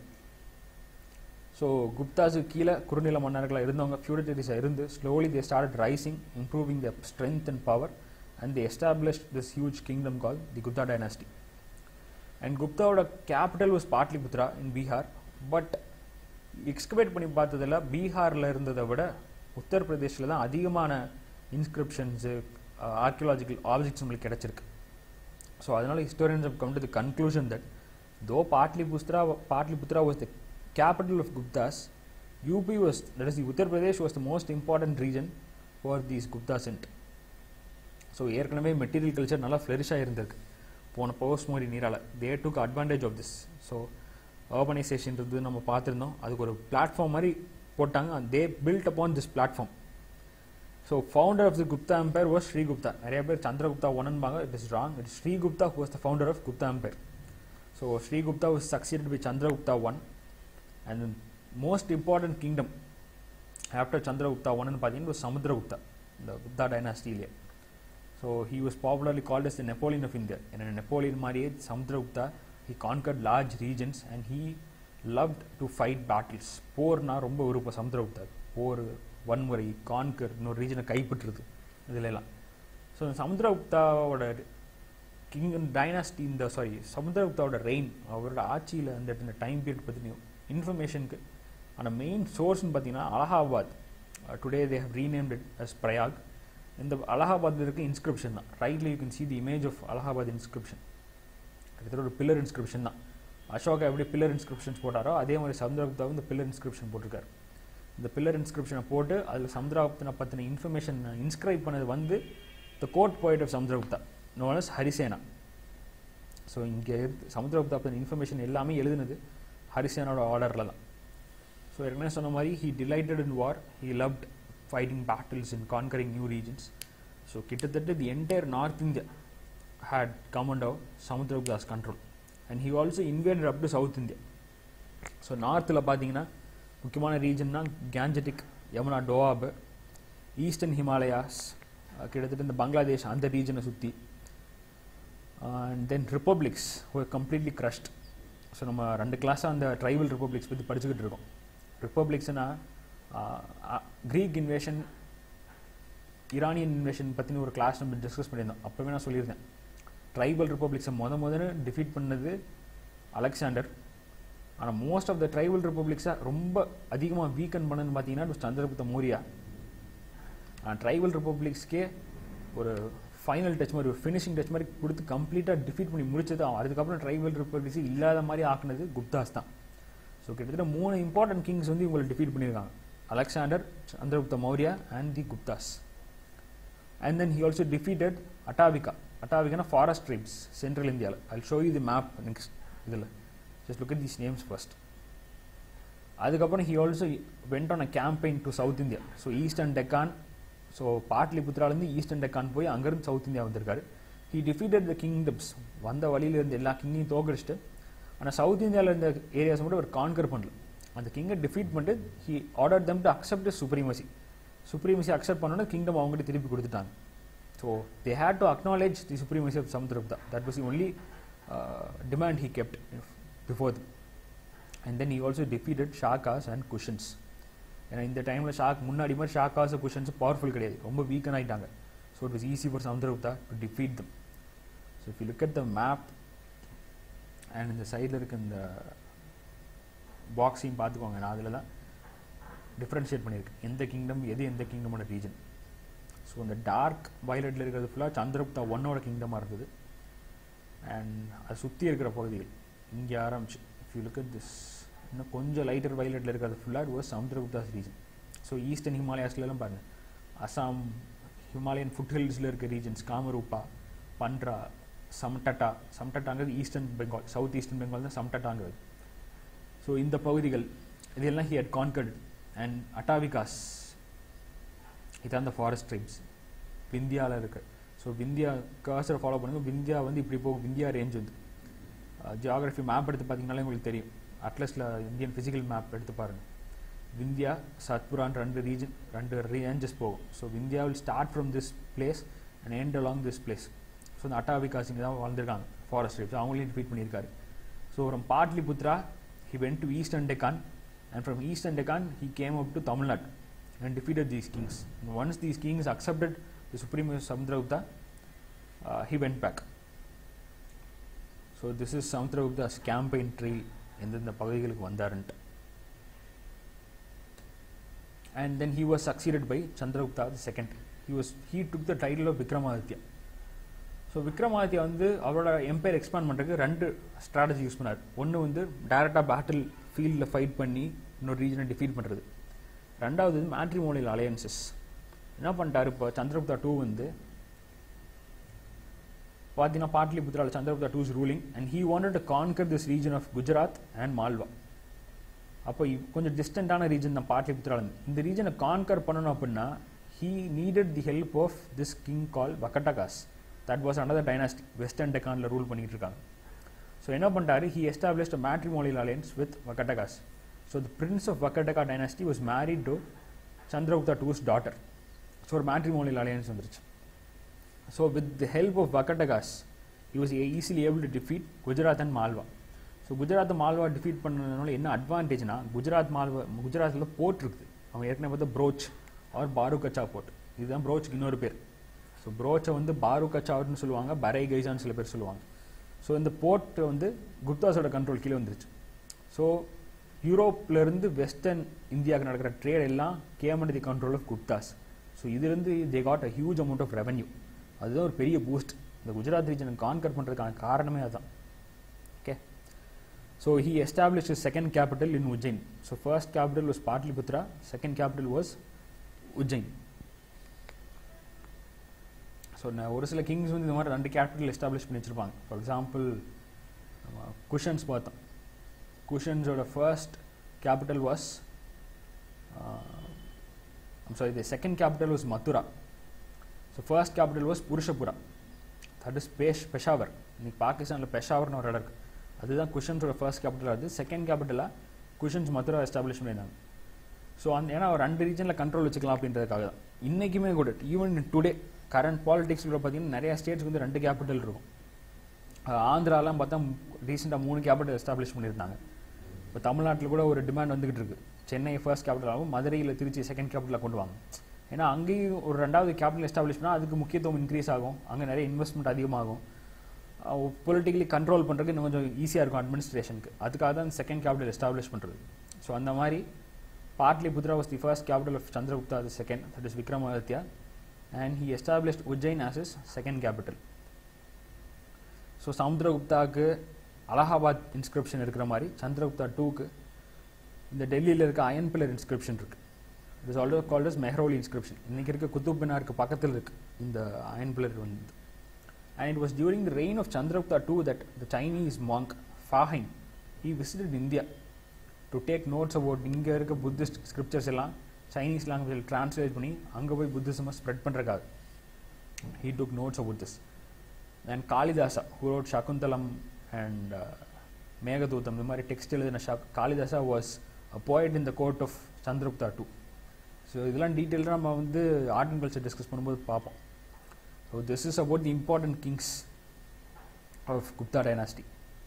so குப்தாஸுக்கு கீழே குறுநில மன்னர்களாக இருந்தவங்க ஃபியூடிட்டரிஸாக இருந்து slowly they start rising improving the strength and power and they established this huge kingdom call the Gupta dynasty and குப்தாவோட capital was Pataliputra in Bihar but excavate பண்ணி பார்த்ததில் பீகாரில் இருந்ததை விட உத்தரப்பிரதேஷில் தான் அதிகமான இன்ஸ்கிரிப்ஷன்ஸு ஆர்கியலாஜிக்கல் ஆப்ஜெக்ட்ஸ் நம்மளுக்கு கிடச்சிருக்கு ஸோ அதனால் historians have come to the conclusion that though Patliputra, Patliputra was the capital of Guptas, UP was, that is the Uttar Pradesh was the most important region for these Guptas in. So ஏற்கனவே material culture நல்லா ஃப்ளரிஷாக இருந்திருக்கு போன post மோடி நீரால் they took advantage of this so urbanisation இருந்து நம்ம பார்த்துருந்தோம் அதுக்கு ஒரு பிளாட்ஃபார்ம் மாதிரி போட்டாங்க they built upon this platform so founder of the Gupta empire was Srigupta நிறைய பேர் சந்திரகுப்தா ஒன்னுபாங்க it is wrong it Srigupta who was the founder of Gupta empire so Srigupta was succeeded by Chandragupta one and most important kingdom after Chandragupta ஒன்னு பார்த்தீங்கன்னா சமுத்திரகுப்தா இந்த குப்தா டைனாஸ்டிலே so he was popularly called as the Napoleon of India ஏன்னா Napoleon மாதிரியே Samudragupta he conquered large regions and he loved to fight battles போர்னா ரொம்ப விருப்பம் சமுத்திரகுப்தா போர் வன்முறை கான்கர் இன்னொரு ரீஜனை கைப்பற்றுறது இதுல எல்லாம் ஸோ சமுத்திரகுப்தாவோட கிங் டைனாஸ்டி இந்த சாரி சமுத்திரகுப்தாவோட ரெயின் அவரோட ஆட்சியில் அந்த இந்த டைம் பீரியட் பற்றின இன்ஃபர்மேஷனுக்கு ஆனால் மெயின் சோர்ஸ்னு பார்த்தீங்கன்னா Allahabad today they have renamed it as Prayag இந்த அலகாபாத்தில் இருக்க இன்ஸ்கிரிப்ஷன் தான் ரைட்ல you can see the image of Allahabad inscription கிட்டத்தட்ட ஒரு பில்லர் இன்ஸ்கிரிப்ஷன் தான் அசோகா எப்படி பில்லர் இன்ஸ்கிரிப்ஷன்ஸ் போட்டாரோ அதே மாதிரி சமுத்திரகுப்தாவும் இந்த பில்லர் இன்ஸ்கிரிப்ஷன் போட்டிருக்காரு இந்த பில்லர் இன்ஸ்கிரிப்ஷனை போட்டு அதில் சமுத்திரகுப்தனை பற்றின இன்ஃபர்மேஷன் இன்ஸ்கிரைப் பண்ணது வந்து the court poet of Samudragupta known as Harisena so இங்கே சமுத்திரகுப்தா பற்றின இன்ஃபர்மேஷன் எல்லாமே எழுதுனது ஹரிசேனோட ஆர்டரில் தான் ஸோ ஏற்கனவே சொன்ன மாதிரி he delighted in war he loved fighting battles in conquering new regions so கிட்டத்தட்ட the entire north India had come and out Samudragupta's control and he also invaded up to south India so நார்த்தில் பார்த்தீங்கன்னா முக்கியமான ரீஜன்னா Gangetic Yamuna doab eastern Himalayas கிட்டத்தட்ட இந்த பங்களாதேஷ் அந்த ரீஜனை சுற்றி அண்ட் தென் ரிப்பப்ளிக்ஸ் ஒரு கம்ப்ளீட்லி க்ரஷ்ட் ஸோ நம்ம ரெண்டு கிளாஸாக அந்த ட்ரைபல் ரிப்பப்ளிக்ஸ் பற்றி படிச்சுக்கிட்டு இருக்கோம் ரிப்பப்ளிக்ஸ்னா க்ரீக் இன்வேஷன் ஈரானியன் இன்வேஷன் பற்றின ஒரு கிளாஸ் நம்ம டிஸ்கஸ் பண்ணியிருந்தோம் அப்போவே நான் சொல்லியிருந்தேன் ட்ரைபல் ரிப்பப்ளிக்ஸை முத முதல்ல டிஃபீட் பண்ணது அலெக்சாண்டர் ஆனால் மோஸ்ட் ஆஃப் த ட்ரைபல் ரிப்பப்ளிக்ஸை ரொம்ப அதிகமாக வீக்கன் பண்ணதுன்னு பார்த்தீங்கன்னா சந்திரகுப்த மௌரியா ட்ரைபல் ரிப்பப்ளிக்ஸ்க்கே ஒரு ஃபைனல் டச் மாதிரி ஒரு ஃபினிஷிங் டச் மாதிரி கொடுத்து கம்ப்ளீட்டாக டிஃபீட் பண்ணி முடிச்சது அவன். அதுக்கப்புறம் ட்ரைபல் ரிப்பப்ளிக்ஸ் இல்லாத மாதிரி ஆக்குனது குப்தாஸ் தான் ஸோ கிட்டத்தட்ட மூணு இம்பார்ட்டன்ட் கிங்ஸ் வந்து இவங்களை டிஃபீட் பண்ணியிருக்காங்க Alexander Chandragupta Maurya and the Guptas and then he also defeated Atavika அட்டாவிகானா ஃபாரஸ்ட் ட்ரைப்ஸ் சென்ட்ரல் இந்தியாவில் I show you the map next இதில் just look at these names first அதுக்கப்புறம் he also went on a campaign to south India so eastern Deccan so பாட்லிபுத்ராலேருந்து eastern Deccan போய் அங்கேருந்து south India வந்திருக்காரு he defeated the kingdoms வந்த வழியில இருந்து எல்லா கிங்கையும் தோக்கடிச்சிட்டு ஆனால் சவுத் இந்தியாவில் இருந்த ஏரியாஸ் மட்டும் அவர் கான்கர் பண்ணல அந்த கிங்கை டிஃபீட் பண்ணிட்டு he ordered them to accept supremacy supremacy accept பண்ணோன்னா கிங்டம் அவங்ககிட்ட திருப்பி கொடுத்துட்டாங்க so they had to acknowledge the supremacy of Samudragupta that was the only demand he kept before them and then he also defeated Shakas and Kushans ஏன்னா இந்த டைமில் shock முன்னாடி மாதிரி ஷாக்காஸ் cushions powerful கிடையாது ரொம்ப வீக்கன் ஆகிட்டாங்க so it was easy for Samudragupta to defeat them so if you look at the map and இந்த சைடில் இருக்க இந்த பாக்ஸையும் பார்த்துக்கோங்க நான் அதில் தான் டிஃப்ரென்ஷியேட் பண்ணியிருக்கேன் எந்த கிங்டம் எது எந்த கிங்டமோட ரீஜன் ஸோ இந்த டார்க் வயலட்டில் இருக்கிறது ஃபுல்லாக சந்திரகுப்தா ஒன்னோட கிங்டமாக இருந்தது அண்ட் அது சுற்றி இருக்கிற பகுதிகள் இங்கே ஆரம்பிச்சு if you look at this இன்னும் கொஞ்சம் லைட்டர் வயலட்டில் இருக்கிறது ஃபுல்லாக it was Samudragupta's region so eastern ஹிமாலயாஸ்லாம் பாருங்கள் அசாம் ஹிமாலயன் ஃபுட் ஹில்ஸில் இருக்க ரீஜன்ஸ் காமரூப்பா பண்ட்ரா சம்டட்டா சம்டட்டாங்கிறது eastern Bengal south eastern Bengal தான் சம்டட்டாங்கிறது ஸோ இந்த பகுதிகள் இதெல்லாம் he had conquered and Atavikas இதான் அந்த ஃபாரஸ்ட் ட்ரைப்ஸ் விந்தியாவில் இருக்கு ஸோ விந்தியா கர்சரை ஃபாலோ பண்ணுங்க விந்தியா வந்து இப்படி போகும் விந்தியா ரேஞ்ச் வந்து ஜியாகிரஃபி மேப் எடுத்து பார்த்தீங்கனாலே உங்களுக்கு தெரியும் அட்லஸில் இந்தியன் ஃபிசிக்கல் மேப் எடுத்து பாருங்கள் விந்தியா சத்புரான் ரெண்டு ரீஜன் ரெண்டு ரேஞ்சஸ் போகும் so Vindhya will start from this place and end along this place so இந்த அட்டாவிகாஸ் இங்கே தான் வாழ்ந்துருக்காங்க ஃபாரஸ்ட் ட்ரைப்ஸ் அவங்களையும் டிஃபீட் பண்ணியிருக்காரு so from Pataliputra he went to eastern Deccan and from eastern Deccan he came up to Tamil Nadu and defeated these kings. And once these kings accepted the supremacy of Samudragupta, uh, he went back. So this is Samudragupta's campaign trail எந்தெந்த பகுதிகளுக்கு வந்தாருன்ட்டு and then he was succeeded by Chandragupta the second. He was he took the title of Vikramaditya. So Vikramaditya வந்து அவரோட empire expand பண்ணுறதுக்கு ரெண்டு strategy use பண்ணார் ஒன்று வந்து டைரெக்டாக பேட்டில் ஃபீல்டில் ஃபைட் பண்ணி இன்னொரு ரீஜனை டிஃபீட் பண்ணுறது ரெண்டாவது வந்து மேட்ரிமோனியல் அலையன்சஸ் என்ன பண்ணிட்டாரு இப்போ சந்திரகுப்தா டூ வந்து பார்த்தீங்கன்னா பாட்லிபுத்ராவில் Chandragupta two is ruling and he wanted to conquer this region of Gujarat and Malwa அப்போ கொஞ்சம் டிஸ்டன்டான ரீஜன் தான் பாட்லிபுத்ராவில் இந்த ரீஜனை கான்கர் பண்ணணும் அப்படின்னா he needed the help of this king called Vakatakas that was another dynasty western டெக்கானில் ரூல் பண்ணிட்டு இருக்காங்க ஸோ என்ன பண்ணிட்டாரு he established a matrimonial alliance with Vakatakas so the prince of Vakataka dynasty was married to Chandragupta two's daughter so ஒரு matrimonial alliance வந்துருச்சு so with the help of Vakatakas he was easily able to defeat Gujarat and Malwa so Gujarat Malwa defeat பண்ணதுனால என்ன அட்வான்டேஜ்னா குஜராத் மால்வா குஜராத்தில் board இருக்குது அவங்க ஏற்கனவே பார்த்தா brooch R பாருகச்சா board இதுதான் ப்ரோச்சுக்கு இன்னொரு பேர் ஸோ ப்ரோச்சை வந்து பாரு கச்சாவட்னு சொல்லுவாங்க பரை கைசான்னு சில பேர் சொல்லுவாங்க ஸோ இந்த போர்ட் வந்து குப்தாஸோட கண்ட்ரோல் கீழே வந்துருச்சு ஸோ யூரோப்லேருந்து வெஸ்டர்ன் இந்தியாவுக்கு நடக்கிற ட்ரேட் எல்லாம் came and the control of Guptas so இதுலேருந்து they got a huge amount of revenue அதுதான் ஒரு பெரிய பூஸ்ட் இந்த குஜராத் ரீஜனை கான்கர் பண்ணுறதுக்கான காரணமே அதுதான் okay so he establish second capital in Ujjain so first capital was Pataliputra second capital was Ujjain so ஒரு சில கிங்ஸ் வந்து இந்த மாதிரி ரெண்டு கேபிட்டல் எஸ்டாப்ளிஷ் பண்ணி வச்சுருப்பாங்க ஃபார் எக்ஸாம்பிள் நம்ம குஷன்ஸ் பார்த்தோம் குஷன்ஸோட first capital was sorry the second capital was Mathura so first capital was Purushapura that is பேஷ் பெஷாவர் இன்னைக்கு பாகிஸ்தானில் பெஷாவர்னு ஒரு இடம் இருக்குது அதுதான் குஷன்ஸோட ஃபர்ஸ்ட் கேபிட்டலாக இருக்குது செகண்ட் கேபிட்டலாக குஷன்ஸ் மதுரா எஸ்டாப்ளிஷ் பண்ணியிருந்தாங்க ஸோ அந்த ஏன்னா ரெண்டு ரீஜனில் கண்ட்ரோல் வச்சுக்கலாம் அப்படின்றதுக்காக தான் இன்றைக்குமே கூட ஈவன் டுடே கரண்ட் பாலிடிக்ஸில் பார்த்தீங்கன்னா நிறைய ஸ்டேட்ஸ்க்கு வந்து ரெண்டு கேபிட்டல் இருக்கும் ஆந்திராலாம் பார்த்தா ரீசெண்டாக மூணு கேபிட்டல் எஸ்டாப்ளிஷ் பண்ணியிருந்தாங்க இப்போ தமிழ்நாட்டில் கூட ஒரு டிமாண்ட் வந்துகிட்டு இருக்கு சென்னை ஃபர்ஸ்ட் கேபிட்டலாகவும் மதுரையில் திருச்சி செகண்ட் கேபிட்டலாக கொண்டு வாங்க ஏன்னா அங்கேயும் ஒரு ரெண்டாவது கேபிட்டல் எஸ்டாப்ளிஷ் பண்ணால் அதுக்கு முக்கியத்துவம் இன்க்ரீஸ் ஆகும் அங்கே நிறைய இன்வெஸ்ட்மெண்ட் அதிகமாகும் பொலிட்டிக்கலி கண்ட்ரோல் பண்ணுறதுக்கு இன்னும் கொஞ்சம் ஈஸியாக இருக்கும் அட்மினிஸ்ட்ரேஷனுக்கு அதுக்காக தான் செகண்ட் கேபிட்டல் எஸ்டாப்ளிஷ் பண்ணுறது ஸோ அந்த மாதிரி Patliputra was the first capital of Chandragupta the second, that is Vikramaditya, and he established Ujjain as his second capital. So சமுத்திரகுப்தாவுக்கு அலகாபாத் இன்ஸ்கிரிப்ஷன் இருக்கிற மாதிரி சந்திரகுப்தா டூக்கு இந்த டெல்லியில் இருக்க அயன் பில்லர் இன்ஸ்கிரிப்ஷன் இருக்குது it is also called as Mehrauli inscription இன்றைக்கி இருக்க குத்துப் மினாருக்கு பக்கத்தில் இருக்குது இந்த அயன் பில்லர் வந்து and it was during the reign of Chandragupta two that the Chinese monk Fahien he visited India to take notes about இங்கே இருக்க புத்திஸ்ட் ஸ்கிரிப்சர்ஸ் எல்லாம் சைனீஸ் லாங்குவேஜில் ட்ரான்ஸ்லேட் பண்ணி அங்கே போய் புத்திசமை spread பண்ணுறக்காக he took notes about this and Kalidasa who wrote Shakuntalam and Meghadutam இந்த மாதிரி டெக்ஸ்ட் எழுதின ஷா Kalidasa was a poet in the court of Chandragupta two so இதெல்லாம் டீட்டெயிலாக நம்ம வந்து ஆர்ட் அண்ட் கல்ச்சர் டிஸ்கஸ் பண்ணும்போது பார்ப்போம் so this is about the important kings of Gupta dynasty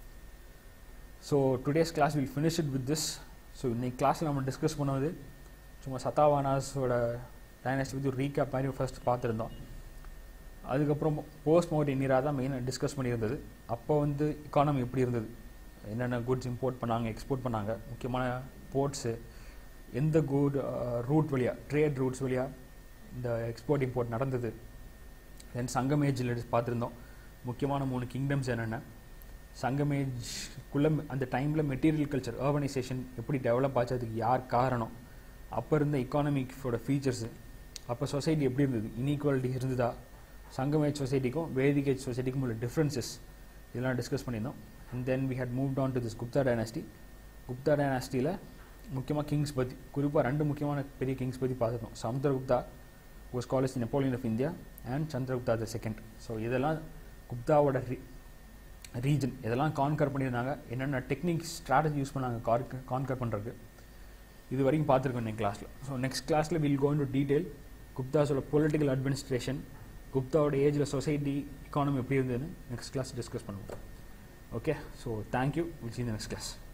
so today's class will finish it with this so இன்னைக்கு கிளாஸில் நம்ம discuss பண்ணது சும்மா சத்தாவானாஸோட டைனாஸ்டி பற்றி ஒரு ரீகேப் மாதிரி ஃபர்ஸ்ட் பார்த்துருந்தோம் அதுக்கப்புறம் போஸ்ட் மோட் நீரா தான் மெயினாக டிஸ்கஸ் பண்ணியிருந்தது அப்போ வந்து எக்கானமி எப்படி இருந்தது என்னென்ன குட்ஸ் இம்போர்ட் பண்ணாங்க எக்ஸ்போர்ட் பண்ணாங்க முக்கியமான போர்ட்ஸு எந்த குட் ரூட் வழியாக ட்ரேட் ரூட்ஸ் வழியாக இந்த எக்ஸ்போர்ட் இம்போர்ட் நடந்தது தென் சங்கமேஜில் பார்த்துருந்தோம் முக்கியமான மூணு கிங்டம்ஸ் என்னென்ன சங்கமேஜ்குள்ளே அந்த டைமில் மெட்டீரியல் கல்ச்சர் அர்பனைசேஷன் எப்படி டெவலப் ஆச்சு அதுக்கு யார் காரணம் அப்போ இருந்த எக்கானமிக்கோட ஃபீச்சர்ஸு அப்போ சொசைட்டி எப்படி இருந்தது இன்ஈக்குவாலிட்டி இருந்ததா சங்கமேஜ் சொசைட்டிக்கும் வேதிகேஜ் சொசைட்டிக்கும் உள்ள டிஃப்ரென்சஸ் இதெல்லாம் டிஸ்கஸ் பண்ணியிருந்தோம் and then we had move down to this Gupta dynasty Gupta டைனாஸ்டியில் முக்கியமாக கிங்ஸ் பற்றி குறிப்பாக ரெண்டு முக்கியமான பெரிய கிங்ஸ் பற்றி பார்த்துருந்தோம் Samudragupta was college Napoleon of India and Chandragupta the second so இதெல்லாம் குப்தாவோட ரீ ரீஜன் இதெல்லாம் கான்கர் பண்ணியிருந்தாங்க என்னென்ன டெக்னிக் ஸ்ட்ராட்டஜி யூஸ் பண்ணாங்க கான்கர் பண்ணுறதுக்கு இது வரைக்கும் பார்த்துருக்கோம் இன்னைக்கு கிளாஸில் ஸோ நெக்ஸ்ட் கிளாஸில் வில் கோ டு டீட்டெயில் குப்தாஸோட பொலிட்டிக்கல் அட்மினிஸ்ட்ரேஷன் குப்தாவோட ஏஜில் சொசைட்டி எக்கானமி எப்படி இருந்ததுன்னு நெக்ஸ்ட் கிளாஸ் டிஸ்கஸ் பண்ணுவோம் okay so thank you will see இந்த நெக்ஸ்ட் கிளாஸ்